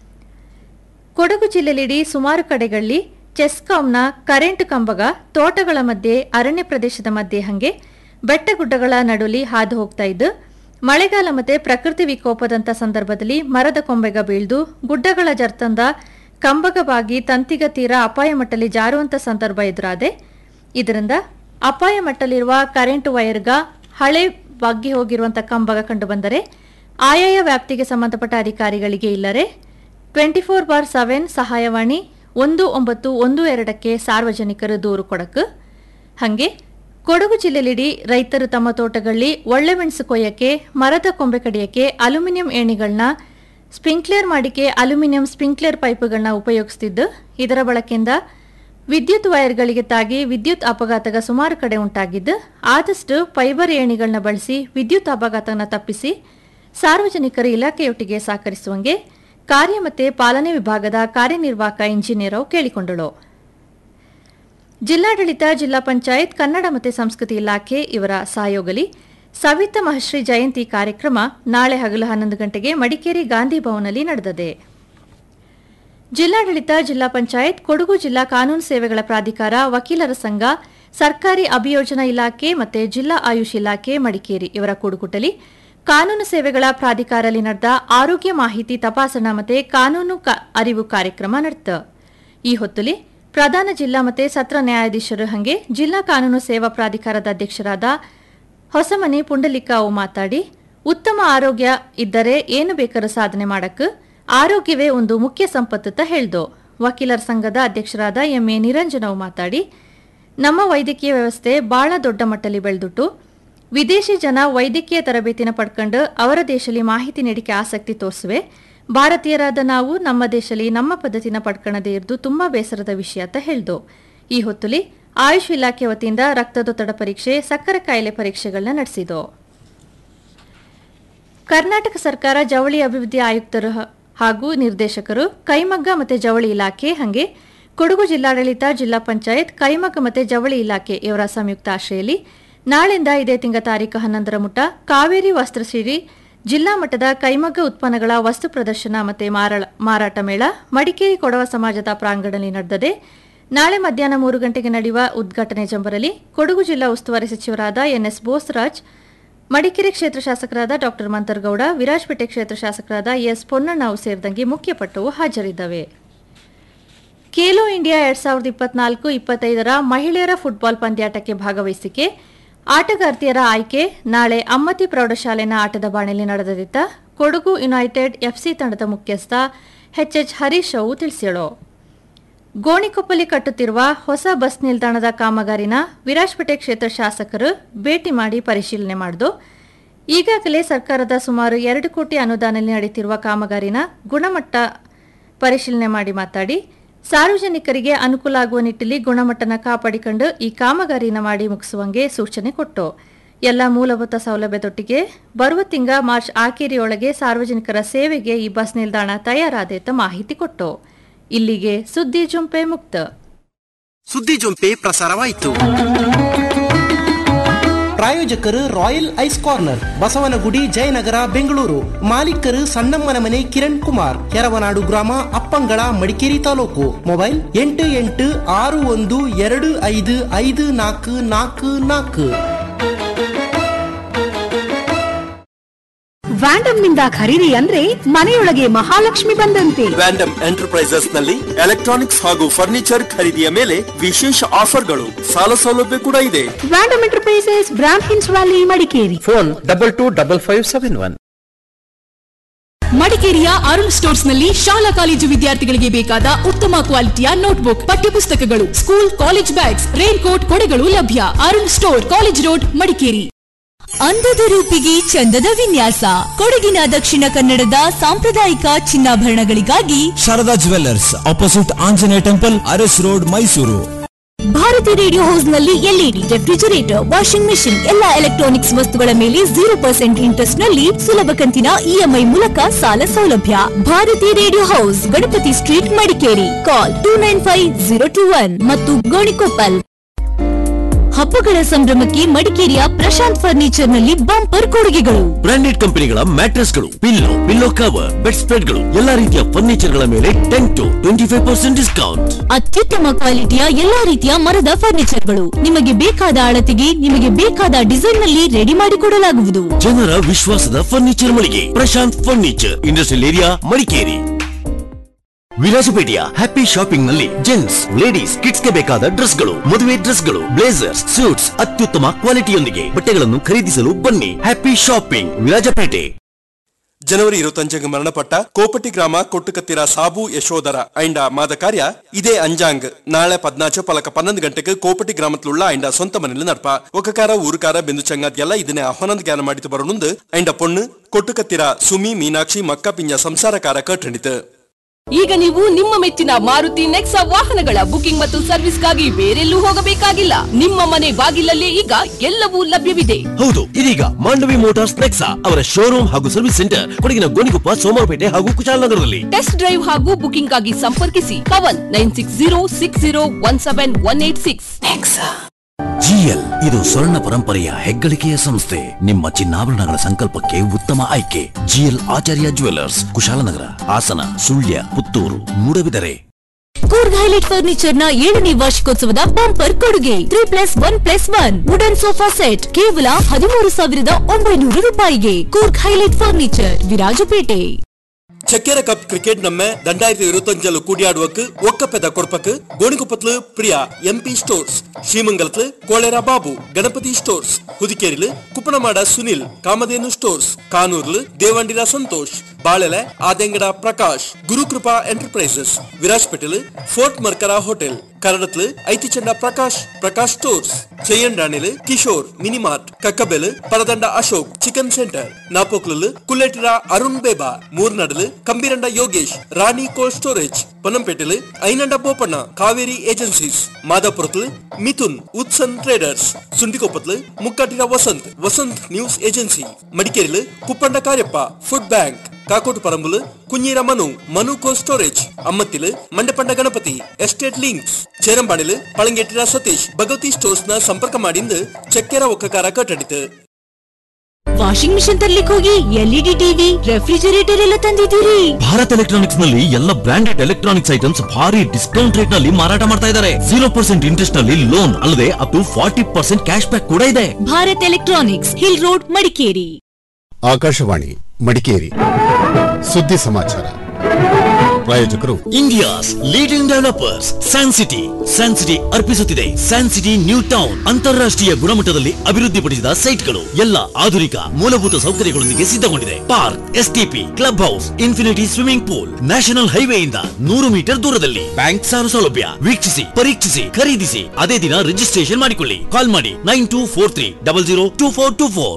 ಕೊಡಗು ಜಿಲ್ಲೆಲಿಡಿ ಸುಮಾರು ಕಡೆಗಳಲ್ಲಿ ಚೆಸ್ಕಾಂನ ಕರೆಂಟ್ ಕಂಬಗ ತೋಟಗಳ ಮಧ್ಯೆ ಅರಣ್ಯ ಪ್ರದೇಶದ ಮಧ್ಯೆ ಹಂಗೆ ಬೆಟ್ಟಗುಡ್ಡಗಳ ನಡುಲಿ ಹಾದು ಹೋಗ್ತಾ ಇದ್ದು ಮಳೆಗಾಲ ಮತ್ತೆ ಪ್ರಕೃತಿ ವಿಕೋಪದಂತ ಸಂದರ್ಭದಲ್ಲಿ ಮರದ ಕೊಂಬೆಗ ಬೀಳ್ದು ಗುಡ್ಡಗಳ ಜರ್ತಂದ ಕಂಬಗ ಬಾಗಿ ತಂತಿಗ ತೀರ ಅಪಾಯ ಮಟ್ಟಲಿ ಜಾರುವಂತ ಸಂದರ್ಭ ಎದುರಾದೆ ಇದರಿಂದ ಅಪಾಯ ಮಟ್ಟಲಿರುವ ಕರೆಂಟ್ ವೈರ್ಗ ಹಳೆ ಬಗ್ಗಿ ಹೋಗಿರುವಂತ ಕಂಬಗ ಕಂಡುಬಂದರೆ ಆಯಾಯ ವ್ಯಾಪ್ತಿಗೆ ಸಂಬಂಧಪಟ್ಟ ಅಧಿಕಾರಿಗಳಿಗೆ ಇಲ್ಲರೆ ಟ್ವೆಂಟಿ ಫೋರ್ ಬಾರ್ ಸೆವೆನ್ ಸಹಾಯವಾಣಿ ಒಂದು ಒಂಬತ್ತು ಒಂದು ಎರಡಕ್ಕೆ ಸಾರ್ವಜನಿಕರು ದೂರು ಕೊಡಕು ಹಾಗೆ ಕೊಡಗು ಜಿಲ್ಲೆಲಿಡಿ ರೈತರು ತಮ್ಮ ತೋಟಗಳಲ್ಲಿ ಒಳ್ಳೆ ಮೆಣಸು ಕೊಯ್ಯಕ್ಕೆ ಮರದ ಕೊಂಬೆ ಕಡಿಯಕ್ಕೆ ಅಲ್ಯೂಮಿನಿಯಂ ಏಣಿಗಳನ್ನ ಸ್ಪ್ರಿಂಕ್ಲೇರ್ ಮಾಡಿಕೆ ಅಲ್ಯೂಮಿನಿಯಂ ಸ್ಪ್ರಿಂಕ್ಲೇರ್ ಪೈಪ್ಗಳನ್ನ ಉಪಯೋಗಿಸ್ತಿದ್ದು ಇದರ ಬಳಕೆಯಿಂದ ವಿದ್ಯುತ್ ವೈರ್ಗಳಿಗೆ ತಾಗಿ ವಿದ್ಯುತ್ ಅಪಘಾತಗ ಸುಮಾರು ಕಡೆ ಉಂಟಾಗಿದ್ದು ಆದಷ್ಟು ಫೈಬರ್ ಏಣಿಗಳನ್ನ ಬಳಸಿ ವಿದ್ಯುತ್ ಅಪಘಾತನ ತಪ್ಪಿಸಿ ಸಾರ್ವಜನಿಕರ ಇಲಾಖೆಯೊಟ್ಟಿಗೆ ಸಹಕರಿಸುವಂಗೆ ಕಾರ್ಯ ಮತ್ತು ಪಾಲನೆ ವಿಭಾಗದ ಕಾರ್ಯನಿರ್ವಾಹಕ ಇಂಜಿನಿಯರ್ ಕೇಳಿಕೊಂಡಳು ಜಿಲ್ಲಾಡಳಿತ ಜಿಲ್ಲಾ ಪಂಚಾಯತ್ ಕನ್ನಡ ಮತ್ತು ಸಂಸ್ಕೃತಿ ಇಲಾಖೆ ಇವರ ಸಹಯೋಗಲಿ ಸವಿತ ಮಹರ್ಷಿ ಜಯಂತಿ ಕಾರ್ಯಕ್ರಮ ನಾಳೆ ಹಗಲು ಹನ್ನೊಂದು ಗಂಟೆಗೆ ಮಡಿಕೇರಿ ಗಾಂಧಿ ಭವನಲ್ಲಿ ನಡೆದಿದೆ ಜಿಲ್ಲಾಡಳಿತ ಜಿಲ್ಲಾ ಪಂಚಾಯತ್ ಕೊಡಗು ಜಿಲ್ಲಾ ಕಾನೂನು ಸೇವೆಗಳ ಪ್ರಾಧಿಕಾರ ವಕೀಲರ ಸಂಘ ಸರ್ಕಾರಿ ಅಭಿಯೋಜನಾ ಇಲಾಖೆ ಮತ್ತು ಜಿಲ್ಲಾ ಆಯುಷ್ ಇಲಾಖೆ ಮಡಿಕೇರಿ ಇವರ ಕೂಡುಕುಟಲಿ ಕಾನೂನು ಸೇವೆಗಳ ಪ್ರಾಧಿಕಾರದಲ್ಲಿ ನಡೆದ ಆರೋಗ್ಯ ಮಾಹಿತಿ ತಪಾಸಣಾ ಮತ್ತು ಕಾನೂನು ಕ- ಅರಿವು ಕಾರ್ಯಕ್ರಮ ನಡೆದ ಈ ಹೊತ್ತಲಿ ಪ್ರಧಾನ ಜಿಲ್ಲಾ ಮತ್ತು ಸತ್ರ ನ್ಯಾಯಾಧೀಶರು ಹಂಗೆ ಜಿಲ್ಲಾ ಕಾನೂನು ಸೇವಾ ಪ್ರಾಧಿಕಾರದ ಅಧ್ಯಕ್ಷರಾದ ಹೊಸಮನಿ ಪುಂಡಲಿಕಾವು ಮಾತಾಡಿ ಉತ್ತಮ ಆರೋಗ್ಯ ಇದ್ದರೆ ಏನು ಬೇಕಾದ್ರೂ ಸಾಧನೆ ಮಾಡಕ್ಕೆ ಆರೋಗ್ಯವೇ ಒಂದು ಮುಖ್ಯ ಸಂಪತ್ತು ಅಂತ ಹೇಳ್ದು ವಕೀಲರ ಸಂಘದ ಅಧ್ಯಕ್ಷರಾದ ಎಂಎ ನಿರಂಜನವು ಮಾತಾಡಿ ನಮ್ಮ ವೈದ್ಯಕೀಯ ವ್ಯವಸ್ಥೆ ಬಹಳ ದೊಡ್ಡ ಮಟ್ಟದಲ್ಲಿ ಬೆಳೆದುಟ್ಟು ವಿದೇಶಿ ಜನ ವೈದ್ಯಕೀಯ ತರಬೇತಿನ ಪಡ್ಕೊಂಡು ಅವರ ದೇಶದಲ್ಲಿ ಮಾಹಿತಿ ನೀಡಿಕೆ ಆಸಕ್ತಿ ತೋರಿಸುವೆ ಭಾರತೀಯರಾದ ನಾವು ನಮ್ಮ ದೇಶದಲ್ಲಿ ನಮ್ಮ ಪದ್ಧತಿನ ಪಡ್ಕೊಳ್ಳದೇ ಇರೋದು ತುಂಬಾ ಬೇಸರದ ವಿಷಯ ಅಂತ ಹೇಳ್ದು ಈ ಹೊತ್ತುಲಿ ಆಯುಷ್ ಇಲಾಖೆ ವತಿಯಿಂದ ರಕ್ತದೊತ್ತಡ ಪರೀಕ್ಷೆ ಸಕ್ಕರೆ ಕಾಯಿಲೆ ಪರೀಕ್ಷೆಗಳನ್ನ ನಡೆಸಿತು ಕರ್ನಾಟಕ ಸರ್ಕಾರ ಜವಳಿ ಅಭಿವೃದ್ಧಿ ಆಯುಕ್ತರು ಹ- ಹಾಗೂ ನಿರ್ದೇಶಕರು ಕೈಮಗ್ಗ ಮತ್ತು ಜವಳಿ ಇಲಾಖೆ ಹಾಗೆ ಕೊಡಗು ಜಿಲ್ಲಾಡಳಿತ ಜಿಲ್ಲಾ ಪಂಚಾಯತ್ ಕೈಮಗ್ಗ ಮತ್ತು ಜವಳಿ ಇಲಾಖೆ ಇವರ ಸಂಯುಕ್ತ ಆಶ್ರಯಲ್ಲಿ ನಾಳಿಂದ ಇದೇ ತಿಂಗಳ ತಾರೀಕು ಹನ್ನೊಂದರ ಮುಟ ಕಾವೇರಿ ವಸ್ತ್ರಸಿರಿ ಜಿಲ್ಲಾ ಮಟ್ಟದ ಕೈಮಗ್ಗ ಉತ್ಪನ್ನಗಳ ವಸ್ತು ಪ್ರದರ್ಶನ ಮತ್ತು ಮಾರಾಳ- ಮಾರಾಟ ಮೇಳ ಮಡಿಕೇರಿ ಕೊಡವ ಸಮಾಜದ ಪ್ರಾಂಗಣದಲ್ಲಿ ನಡೆದಿದೆ ನಾಳೆ ಮಧ್ಯಾಹ್ನ ಮೂರು ಗಂಟೆಗೆ ನಡೆಯುವ ಉದ್ಘಾಟನೆ ಜಂಬರಲ್ಲಿ ಕೊಡಗು ಜಿಲ್ಲಾ ಉಸ್ತುವಾರಿ ಸಚಿವರಾದ ಎನ್ಎಸ್ ಬೋಸರಾಜ್ ಮಡಿಕೇರಿ ಕ್ಷೇತ್ರ ಶಾಸಕರಾದ ಡಾಕ್ಟರ್ ಮಂತರ್ಗೌಡ ವಿರಾಜಪೇಟೆ ಕ್ಷೇತ್ರ ಶಾಸಕರಾದ ಎಸ್ ಪೊನ್ನಣ್ಣವು ಸೇರಿದಂಗೆ ಮುಖ್ಯ ಪಟ್ಟವು ಹಾಜರಿದ್ದವೆ ಖೇಲೋ ಇಂಡಿಯಾ ಎರಡ್ ಸಾವಿರದ ಇಪ್ಪತ್ನಾಲ್ಕು ಇಪ್ಪತ್ತೈದರ ಮಹಿಳೆಯರ ಫುಟ್ಬಾಲ್ ಪಂದ್ಯಾಟಕ್ಕೆ ಭಾಗವಹಿಸಿಕೆ ಆಟಗಾರ್ತಿಯರ ಆಯ್ಕೆ ನಾಳೆ ಅಮ್ಮತಿ ಪ್ರೌಢಶಾಲೆನ ಆಟದ ಬಾಣಲಿ ನಡೆದಿದ್ದ ಕೊಡಗು ಯುನೈಟೆಡ್ ಎಫ್ಸಿ ತಂಡದ ಮುಖ್ಯಸ್ಥ ಎಚ್ಎಚ್ ಹರೀಶ್ ಅವು ತಿಳಿಸಿಳು ಗೋಣಿಕೊಪ್ಪಲಿ ಕಟ್ಟುತ್ತಿರುವ ಹೊಸ ಬಸ್ ನಿಲ್ದಾಣದ ಕಾಮಗಾರಿನ ವಿರಾಜಪೇಟೆ ಕ್ಷೇತ್ರ ಶಾಸಕರು ಭೇಟಿ ಮಾಡಿ ಪರಿಶೀಲನೆ ಮಾಡಿದು ಈಗಾಗಲೇ ಸರ್ಕಾರದ ಸುಮಾರು ಎರಡು ಕೋಟಿ ಅನುದಾನದಲ್ಲಿ ನಡೆಯುತ್ತಿರುವ ಕಾಮಗಾರಿನ ಗುಣಮಟ್ಟ ಪರಿಶೀಲನೆ ಮಾಡಿ ಮಾತಾಡಿ ಸಾರ್ವಜನಿಕರಿಗೆ ಅನುಕೂಲ ಆಗುವ ನಿಟ್ಟಿನಲ್ಲಿ ಗುಣಮಟ್ಟನ ಕಾಪಾಡಿಕೊಂಡು ಈ ಕಾಮಗಾರಿನ ಮಾಡಿ ಮುಗಿಸುವಂಗೆ ಸೂಚನೆ ಕೊಟ್ಟು ಎಲ್ಲ ಮೂಲಭೂತ ಸೌಲಭ್ಯದೊಟ್ಟಿಗೆ ಬರುವ ತಿಂಗ ಮಾರ್ಚ್ ಆಖೇರಿಯೊಳಗೆ ಸಾರ್ವಜನಿಕರ ಸೇವೆಗೆ ಈ ಬಸ್ ನಿಲ್ದಾಣ ತಯಾರಾದೆ ಅಂತ ಮಾಹಿತಿ ಕೊಟ್ಟು ಇಲ್ಲಿಗೆ ಸುದ್ದಿ ಜುಂಪೆ ಮುಕ್ತ ಸುದ್ದಿ ಜೊಂಪೆ ಪ್ರಸಾರವಾಯಿತು ಪ್ರಾಯೋಜಕರು royal ice corner Basavanagudi Jayanagar Bengaluru ಮಾಲೀಕರು ಸಣ್ಣಮ್ಮನ ಮನೆ ಕಿರಣ್ ಕುಮಾರ್ ಕೆರವನಾಡು ಗ್ರಾಮ ಅಪ್ಪಂಗಳ ಮಡಿಕೇರಿ ತಾಲೂಕು ಮೊಬೈಲ್ ಎಂಟು ಎಂಟು ಆರು ಒಂದು ಎರಡು ಐದು ಐದು ನಾಲ್ಕು ನಾಲ್ಕು ನಾಲ್ಕು ವ್ಯಾಂಡಮ್ ನಿಂದ ಖರೀದಿ ಅಂದ್ರೆ ಮನೆಯೊಳಗೆ ಮಹಾಲಕ್ಷ್ಮಿ ಬಂದಂತೆ ವ್ಯಾಂಡಮ್ ಎಂಟರ್ಪ್ರೈಸಸ್ ನಲ್ಲಿ ಎಲೆಕ್ಟ್ರಾನಿಕ್ಸ್ ಹಾಗೂ ಫರ್ನಿಚರ್ ಖರೀದಿಯ ಮೇಲೆ ವಿಶೇಷ ಆಫರ್ಗಳು ಸಾಲ ಸೌಲಭ್ಯ ಕೂಡ ಇದೆ ವ್ಯಾಂಡಮ್ ಎಂಟರ್ಪ್ರೈಸಸ್ ಬ್ರಾಂಡ್ ಹಿನ್ಸ್ valley Madikeri phone double two double five seven one ಮಡಿಕೇರಿಯ ಅರುಣ್ ಸ್ಟೋರ್ಸ್ ನಲ್ಲಿ ಶಾಲಾ ಕಾಲೇಜು ವಿದ್ಯಾರ್ಥಿಗಳಿಗೆ ಬೇಕಾದ ಉತ್ತಮ ಕ್ವಾಲಿಟಿಯ ನೋಟ್ಬುಕ್ ಪಠ್ಯಪುಸ್ತಕಗಳು school college bags raincoat ಕೊಡೆಗಳು ಲಭ್ಯ Arun store college road Madikeri ಅಂದದ ರೂಪಿಗೆ ಚಂದದ ವಿನ್ಯಾಸ ಕೊಡಗಿನ ದಕ್ಷಿಣ ಕನ್ನಡದ ಸಾಂಪ್ರದಾಯಿಕ ಚಿನ್ನಾಭರಣಗಳಿಗಾಗಿ Sharada jewellers opposite Anjaneya temple Aras road Mysuru Bharati radio house ನಲ್ಲಿ ಎಲ್ಇಡಿ ರೆಫ್ರಿಜರೇಟರ್ ವಾಷಿಂಗ್ ಮೆಷಿನ್ ಎಲ್ಲಾ ಎಲೆಕ್ಟ್ರಾನಿಕ್ಸ್ ವಸ್ತುಗಳ ಮೇಲೆ ಜೀರೋ ಪರ್ಸೆಂಟ್ ಇಂಟ್ರೆಸ್ಟ್ ನಲ್ಲಿ ಸುಲಭ ಕಂತಿನ ಇಎಂಐ ಮೂಲಕ ಸಾಲ ಸೌಲಭ್ಯ Bharati radio house Ganapati street Madikeri call two nine five zero two one ಮತ್ತು ಗೋಣಿಕೊಪ್ಪಲ್ ಹಬ್ಬಗಳ ಸಂಭ್ರಮಕ್ಕೆ ಮಡಿಕೇರಿಯ ಪ್ರಶಾಂತ್ ಫರ್ನಿಚರ್ ನಲ್ಲಿ ಬಂಪರ್ ಕೊಡುಗೆಗಳು ಬ್ರಾಂಡೆಡ್ ಕಂಪನಿಗಳ ಮ್ಯಾಟ್ರೆಸ್ಗಳು ಪಿಲ್ಲೋ ಪಿಲ್ಲೋ ಕವರ್ ಬೆಡ್ ಸ್ಪ್ರೆಡ್ಗಳು ಎಲ್ಲಾ ರೀತಿಯ ಫರ್ನಿಚರ್ ಗಳ ಮೇಲೆ ten to twenty five percent discount ಅತ್ಯುತ್ತಮ ಕ್ವಾಲಿಟಿಯ ಎಲ್ಲಾ ರೀತಿಯ ಮರದ ಫರ್ನಿಚರ್ಗಳು ನಿಮಗೆ ಬೇಕಾದ ಅಳತೆಗೆ ನಿಮಗೆ ಬೇಕಾದ ಡಿಸೈನ್ ನಲ್ಲಿ ರೆಡಿ ಮಾಡಿಕೊಡಲಾಗುವುದು ಜನರ ವಿಶ್ವಾಸದ ಫರ್ನಿಚರ್ ಮಳಿಗೆ Prashant furniture industrial area Madikeri ವಿರಾಜಪೇಟೆಯ ಹ್ಯಾಪಿ ಶಾಪಿಂಗ್ ನಲ್ಲಿ ಜೆಂಟ್ಸ್ ಲೇಡೀಸ್ ಕಿಡ್ಸ್ ಗೆ ಬೇಕಾದ ಡ್ರೆಸ್ ಗಳು ಮದುವೆ ಡ್ರೆಸ್ ಗಳು ಬ್ಲೇಸರ್ಸ್ ಸೂಟ್ಸ್ ಅತ್ಯುತ್ತಮ ಕ್ವಾಲಿಟಿಯೊಂದಿಗೆ ಬಟ್ಟೆಗಳನ್ನು ಖರೀದಿಸಲು ಬನ್ನಿ ಹ್ಯಾಪಿ ಶಾಪಿಂಗ್ ವಿರಾಜಪೇಟೆ ಜನವರಿ ഇരുപത്തഞ്ചിന് മരണപ്പെട്ട കോപ്പട്ടി ഗ്രാമ കൊട്ടുകത്തിര സാബു യശോധര അയിണ്ട മാതകാര്യ ഇതേ അഞ്ചാങ്ക് നാളെ പതിനാച്ച് പലക പನ್ನೊಂದು ಗಂಟೆಗೆ ಕೋಪಟಿ ಗ್ರಾಮത്തിലുള്ള ಅయింಡ ಸ್ವಂತ ಮನೆಯಲ್ಲಿ ನಡ್ಪ ಒಕ್ಕಕಾರ ಊರುಕಾರ ಬೆಂದು ಚಂಗಾದ್ಯಲ್ಲ ಇದನ್ನೇ ಆಹ್ವಾನದ ಜ್ಞಾನ ಮಾಡಿತು ಬರೋಣುಂದು ಅయింಡ ಪೊಣ್ಣು ಕೊಟ್ಟುಕತ್ತಿರ ಸುಮಿ ಮೀನಾಕ್ಷಿ ಮಕ್ಕ ಪಿಂಜ ಸಂಸಾರಕಾರ ಕಟ್ಟಣಿತು ಈಗ ನೀವು ನಿಮ್ಮ ಮೆಚ್ಚಿನ ಮಾರುತಿ ನೆಕ್ಸಾ ವಾಹನಗಳ ಬುಕಿಂಗ್ ಮತ್ತು ಸರ್ವಿಸ್ಗಾಗಿ ಬೇರೆಲ್ಲೂ ಹೋಗಬೇಕಾಗಿಲ್ಲ ನಿಮ್ಮ ಮನೆ ಬಾಗಿಲಲ್ಲೇ ಈಗ ಎಲ್ಲವೂ ಲಭ್ಯವಿದೆ ಹೌದು ಇದೀಗ ಮಾಂಡವಿ ಮೋಟಾರ್ಸ್ ನೆಕ್ಸಾ ಅವರ ಶೋರೂಮ್ ಹಾಗೂ ಸರ್ವಿಸ್ ಸೆಂಟರ್ ಕೊಡಗಿನ ಗೋಣಿಕೊಪ್ಪ ಸೋಮವಾರಪೇಟೆ ಹಾಗೂ ಕುಶಾಲನಗರದಲ್ಲಿ ಟೆಸ್ಟ್ ಡ್ರೈವ್ ಹಾಗೂ ಬುಕಿಂಗ್ ಆಗಿ ಸಂಪರ್ಕಿಸಿ Kavan nine six zero six zero one seven one eight six GL ಇದು ಸ್ವರ್ಣ ಪರಂಪರೆಯ ಹೆಗ್ಗಳಿಕೆಯ ಸಂಸ್ಥೆ ನಿಮ್ಮ ಚಿನ್ನಾಭರಣಗಳ ಸಂಕಲ್ಪಕ್ಕೆ ಉತ್ತಮ ಆಯ್ಕೆ GL Acharya jewellers Kushalnagar Hassan Sullia Puttur Moodbidri Coorg highlight furniture ನ ಏಳನೇ ವಾರ್ಷಿಕೋತ್ಸವದ ಬಂಪರ್ ಕೊಡುಗೆ three plus one plus one wooden sofa set ಕೇವಲ ಹದಿಮೂರು ಸಾವಿರದ ಒಂಬೈನೂರು ರೂಪಾಯಿಗೆ Coorg highlight furniture Virajpet Chekkera cup cricket ನಮ್ಮೆ രണ്ടായിരത്തി ഇരുപത്തഞ്ചില് കൂടിയാടുവക്ക് ഒക്കപ്പെത കൊറപ്പക്ക് ഗോണിക്കുപ്പത്തില് പ്രിയ എം പി സ്റ്റോರ್ಸ್ ಶ್ರೀಮಂಗಲತ್ಲು ಕೋಳೆರ ಬಾಬು ಗಣಪತಿ ಸ್ಟೋರ್ಸ್ ಹುದಿಕೇರಿಲು ಕುಪ್ಪಣಮಾಡ ಸುನಿಲ್ ಕಾಮಧೇನು ಸ್ಟೋರ್ಸ್ ಕಾನೂರ್ಲು Devandira Santosh Balele Adengada Prakash Gurukrupa enterprises ವಿರಾಜ್ಪೇಟೆಲು fort Mercara hotel ಕನ್ನಡತ್ಲು ಐತಿಚಂಡ ಪ್ರಕಾಶ್ ಪ್ರಕಾಶ್ ಸ್ಟೋರ್ಸ್ చెయ్యండానిలు కిషోర్ మినిమార్ట్ కక్కబెల్ పరదండ అశోక్ చికెన్ సెంటర్ నాపోక్లు కుల్లెటిర అరుణ్ బేబా మూర్నడలు కంబిరండ యోగేష్ రాణి కోల్డ్ స్టోరేజ్ పొన్నంపేటలు అయినండ బోపಣ್ಣ కావేరి ఏజెన్సీస్ మాదాపురత్లు మిథున్ ఉత్సన్ ట్రేడర్స్ సుంటికొప్పత్లు ముక్కటిర వసంత్ వసంత్ న్యూస్ ఏజెన్సీ మడికేరిలు కుప్పండ కార్యప్ప ఫుడ్ బ్యాంక్ ಕಾಕೋಟು ಪರಂಬುಲು ಕುഞ്ഞിರ ಮನು ಮನು ಕೋ ಸ್ಟೋರೇಜ್ ಅಮ್ಮತ್ತಿಲು ಮಂಡಪಂಡ ಗಣಪತಿ ಎಸ್ಟೇಟ್ ಲಿಂಕ್ಸ್ ಚೇರಂಬಾಣಿಲು ಪಳಂಗೆಟ್ಟಿರ ಸತೀಶ್ ಭಗವತಿ ಸ್ಟೋರ್ಸ್ ನ ಸಂಪರ್ಕ ಮಾಡಿಂದು ಚಕ್ಕೆರ ಒಕ್ಕಕಾರ ಕಟ್ಟಡಿತು ವಾಷಿಂಗ್ ಮಿಷನ್ ತರ್ಲಿಕ್ಕೆ ಹೋಗಿ ಎಲ್ಇಡಿ ಟಿವಿ ರೆಫ್ರಿಜರೇಟರ್ ಎಲ್ಲ ತಂದಿದ್ದೀರಿ ಭಾರತ್ ಎಲೆಕ್ಟ್ರಾನಿಕ್ಸ್ ನಲ್ಲಿ ಎಲ್ಲ ಬ್ರಾಂಡೆಡ್ ಎಲೆಕ್ಟ್ರಾನಿಕ್ಸ್ ಐಟಮ್ಸ್ ಭಾರಿ ಡಿಸ್ಕೌಂಟ್ ರೇಟ್ ನಲ್ಲಿ ಮಾರಾಟ ಮಾಡ್ತಾ ಇದ್ದಾರೆ ಜೀರೋ ಪರ್ಸೆಂಟ್ ಇಂಟ್ರೆಸ್ಟ್ ನಲ್ಲಿ ಲೋನ್ ಅಲ್ಲದೆ up to forty percent cashback ಕೂಡ ಇದೆ Bharat electronics hill road Madikeri Akashvani Madikeri ಸುದ್ದಿ ಸಮಾಚಾರ ಪ್ರಾಯೋಜಕರು India's leading developers San City San City ಅರ್ಪಿಸುತ್ತಿದೆ ಸ್ಯಾನ್ ಸಿಟಿ ನ್ಯೂ ಟೌನ್ ಅಂತಾರಾಷ್ಟ್ರೀಯ ಗುಣಮಟ್ಟದಲ್ಲಿ ಅಭಿವೃದ್ಧಿಪಡಿಸಿದ ಸೈಟ್ಗಳು ಎಲ್ಲ ಆಧುನಿಕ ಮೂಲಭೂತ ಸೌಕರ್ಯಗಳೊಂದಿಗೆ ಸಿದ್ಧಗೊಂಡಿದೆ park STP clubhouse infinity swimming pool national ಹೈವೇಯಿಂದ ನೂರು ಮೀಟರ್ ದೂರದಲ್ಲಿ ಬ್ಯಾಂಕ್ ಸಾಲ ಸೌಲಭ್ಯ ವೀಕ್ಷಿಸಿ ಪರೀಕ್ಷಿಸಿ ಖರೀದಿಸಿ ಅದೇ ದಿನ ರಿಜಿಸ್ಟ್ರೇಷನ್ ಮಾಡಿಕೊಳ್ಳಿ ಕಾಲ್ ಮಾಡಿ nine two four three double zero two four two four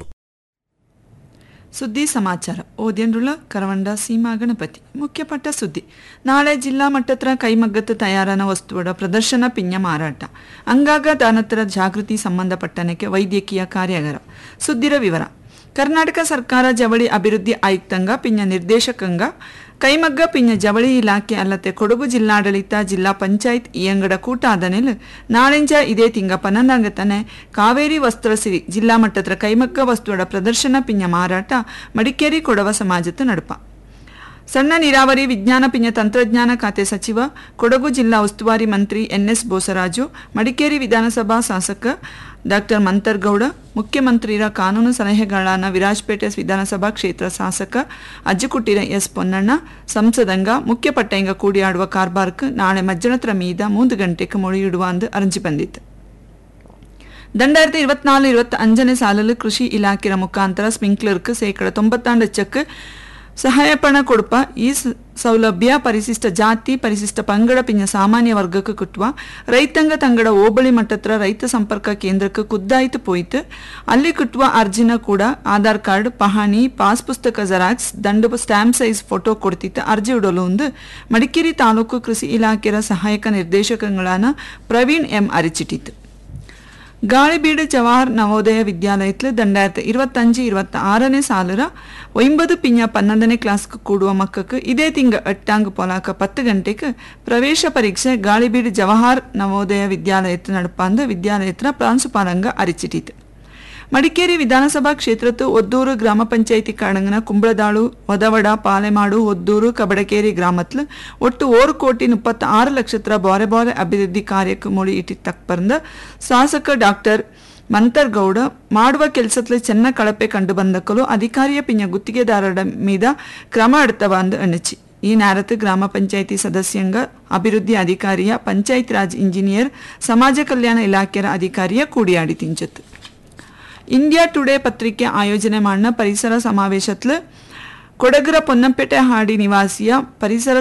ಸುದ್ದಿ ಸಮಾಚಾರ ಓದ್ಯನ್ರುಳ ಕರವಂಡ ಸೀಮಾ ಗಣಪತಿ ಮುಖ್ಯಪಟ್ಟ ಸುದ್ದಿ ನಾಳೆ ಜಿಲ್ಲಾ ಮಟ್ಟತ್ರ ಕೈಮಗ್ಗತ್ತು ತಯಾರಾನ ವಸ್ತುಗಳ ಪ್ರದರ್ಶನ ಪಿಂಜ ಮಾರಾಟ ಅಂಗಾಗ ದಾನತರ ಜಾಗೃತಿ ಸಂಬಂಧಪಟ್ಟನಕ್ಕೆ ವೈದ್ಯಕೀಯ ಕಾರ್ಯಾಗಾರ ಸುದ್ದಿರ ವಿವರ ಕರ್ನಾಟಕ ಸರ್ಕಾರ ಜವಳಿ ಅಭಿವೃದ್ಧಿ ಆಯುಕ್ತಂಗ ಪಿಂಜ ನಿರ್ದೇಶಕಂಗ ಕೈಮಗ್ಗ ಪಿಂಜ ಜವಳಿ ಇಲಾಖೆ ಅಲ್ಲದೆ ಕೊಡಗು ಜಿಲ್ಲಾಡಳಿತ ಜಿಲ್ಲಾ ಪಂಚಾಯತ್ ಇಯಂಗಡ ಕೂಟ ಆದನೆಲ್ ನಾಳೆಂಜ ಇದೇ ತಿಂಗ ಪನ್ನೊಂದಂಗತನೆ ಕಾವೇರಿ ವಸ್ತ್ರಸಿರಿ ಜಿಲ್ಲಾ ಮಟ್ಟದ ಕೈಮಗ್ಗ ವಸ್ತುಗಳ ಪ್ರದರ್ಶನ ಪಿಂಜ ಮಾರಾಟ ಮಡಿಕೇರಿ ಕೊಡವ ಸಮಾಜದ ನಡುಪ ಸಣ್ಣ ನೀರಾವರಿ ವಿಜ್ಞಾನ ಪಿಂಜ ತಂತ್ರಜ್ಞಾನ ಖಾತೆ ಸಚಿವ ಕೊಡಗು ಜಿಲ್ಲಾ ಉಸ್ತುವಾರಿ ಮಂತ್ರಿ ಎನ್ಎಸ್ ಬೋಸರಾಜು ಮಡಿಕೇರಿ ವಿಧಾನಸಭಾ ಶಾಸಕ ಡಾಕ್ಟರ್ ಮಂತರ್ಗೌಡ ಮುಖ್ಯಮಂತ್ರಿರ ಕಾನೂನು ಸಲಹೆಗಾರನ ವಿರಾಜಪೇಟೆ ವಿಧಾನಸಭಾ ಕ್ಷೇತ್ರ ಶಾಸಕ ಅಜ್ಜುಕುಟ್ಟಿರ ಎಸ್ ಪೊನ್ನಣ್ಣ ಸಂಸದಂಗ ಮುಖ್ಯ ಪಟ್ಟೆಂಗ ಕೂಡಿಯಾಡುವ ಕಾರ್ಬಾರ್ಕ್ ನಾಳೆ ಮಜ್ಜನತ್ರ ಮೀದ ಮೂಂದು ಗಂಟೆಗೆ ಮೊಳಿಯಿಡುವ ಅಂದು ಅರಂಜಿ ಬಂದಿತ್ತು രണ്ടായിരത്തി ഇരുപത്തിനാല് ഇരുപത്തി അഞ്ചിന് സാലിൽ കൃഷി ഇലാക്കിയ മുഖാന്തര സ്പ്രിംക്ലർക്ക് സേക്കട തൊമ്പത്താണ്ട് ചെക്ക് ಸಹಾಯಪಣ ಕೊಡುಪ ಈ ಸ- ಸೌಲಭ್ಯ ಪರಿಶಿಷ್ಟ ಜಾತಿ ಪರಿಶಿಷ್ಟ ಪಂಗಡ ಪಿಂಜ ಸಾಮಾನ್ಯ ವರ್ಗಕ್ಕೆ ಕುಟ್ಟುವ ರೈತಾಂಗ ತಂಗಡ ಹೋಬಳಿ ಮಟ್ಟತ್ರ ರೈತ ಸಂಪರ್ಕ ಕೇಂದ್ರಕ್ಕೆ ಖುದ್ದಾಯ್ತು ಪೋಯ್ತು ಅಲ್ಲಿ ಕುಟ್ಟುವ ಅರ್ಜಿನ ಕೂಡ ಆಧಾರ್ ಕಾರ್ಡ್ ಪಹಣಿ ಪಾಸ್ ಪುಸ್ತಕ ಜೆರಾಕ್ಸ್ ದಂಡು ಸ್ಟ್ಯಾಂಪ್ ಸೈಜ್ ಫೋಟೋ ಕೊಡ್ತಿತ್ತು ಅರ್ಜಿ ಇಡಲು ಒಂದು ಮಡಿಕೇರಿ ತಾಲೂಕು ಕೃಷಿ ಇಲಾಖೆಯ ಸಹಾಯಕ ನಿರ್ದೇಶಕಗಳಾன ಪ್ರವೀಣ್ ಎಂ ಅರಿಚಿಟ್ಟಿತು ಗಾಳಿಬೀಡು ಜವಾಹರ್ ನವೋದಯ ವಿದ್ಯಾಲಯത്തിൽ രണ്ടായിരത്തി ഇരുപത്തഞ്ച് ഇരുപത്തി ആറിനെ സാലറ ഒമ്പത് പിഞ്ഞ പന്ത്രണ്ടನೇ ക്ലാസ്ക്ക് കൂടുವ ಮಕ್ಕಕ್ಕೆ ಇದೇ ತಿಂಗ ಎಟ್ಟಾಂಗ್ ಪೊಲಾಕ ಪತ್ತು ಗಂಟೆಗೆ ಪ್ರವೇಶ ಪರೀಕ್ಷೆ ಗಾಳಿಬೀಡು ಜವಾಹರ್ ನವೋದಯ ವಿದ್ಯಾಲಯത്തിൽ നടപ്പാന്ന് ವಿದ್ಯಾಲಯತ್ರ ಪ್ರಾಂಶುಪಾಲಂಗ ಅರಿಚಿಟ್ಟಿತು ಮಡಿಕೇರಿ ವಿಧಾನಸಭಾ ಕ್ಷೇತ್ರದ್ದು ಒದ್ದೂರು ಗ್ರಾಮ ಪಂಚಾಯಿತಿ ಕಾಡಂಗನ ಕುಂಬಳದಾಳು ಒದವಡ ಪಾಲೆಮಾಡು ಒದ್ದೂರು ಕಬಡಕೇರಿ ಗ್ರಾಮತ್ಲು ಒಟ್ಟು ಓರು ಕೋಟಿ ಮುಪ್ಪತ್ತ ಆರು ಲಕ್ಷತ್ರ ಬಾರೆ ಬಾರೆ ಅಭಿವೃದ್ಧಿ ಕಾರ್ಯಕ್ಕೆ ಮೊಳಿ ಇಟ್ಟಿದ್ದ ತಕ್ಪರ್ಂದ ಶಾಸಕ ಡಾಕ್ಟರ್ ಮಂತರ್ಗೌಡ ಮಾಡುವ ಕೆಲಸದಲ್ಲಿ ಚೆನ್ನ ಕಳಪೆ ಕಂಡು ಬಂದಕ್ಕಲು ಅಧಿಕಾರಿಯ ಪಿಂಜ ಗುತ್ತಿಗೆದಾರರ ಮೀದ ಕ್ರಮ ಎಡ್ತವ ಅಂದು ಎಣ್ಣಚಿ ಈ ನೇರത്ത് ಗ್ರಾಮ ಪಂಚಾಯಿತಿ ಸದಸ್ಯಂಗ ಅಭಿವೃದ್ಧಿ ಅಧಿಕಾರಿಯ ಪಂಚಾಯತ್ ರಾಜ್ ಇಂಜಿನಿಯರ್ ಸಮಾಜ ಕಲ್ಯಾಣ ಇಲಾಖೆಯ ಅಧಿಕಾರಿಯ ಕೂಡಿಯಾಡಿ ತಿಂಚತ್ತು ಇಂಡಿಯಾ ಟುಡೇ ಪತ್ರಿಕೆ ಆಯೋಜನೆ ಮಾಡಿದ ಪರಿಸರ ಸಮಾವೇಶತ್ಲು ಕೊಡಗರ ಪೊನ್ನಂಪೇಟೆ ಹಾಡಿ ನಿವಾಸಿಯ ಪರಿಸರ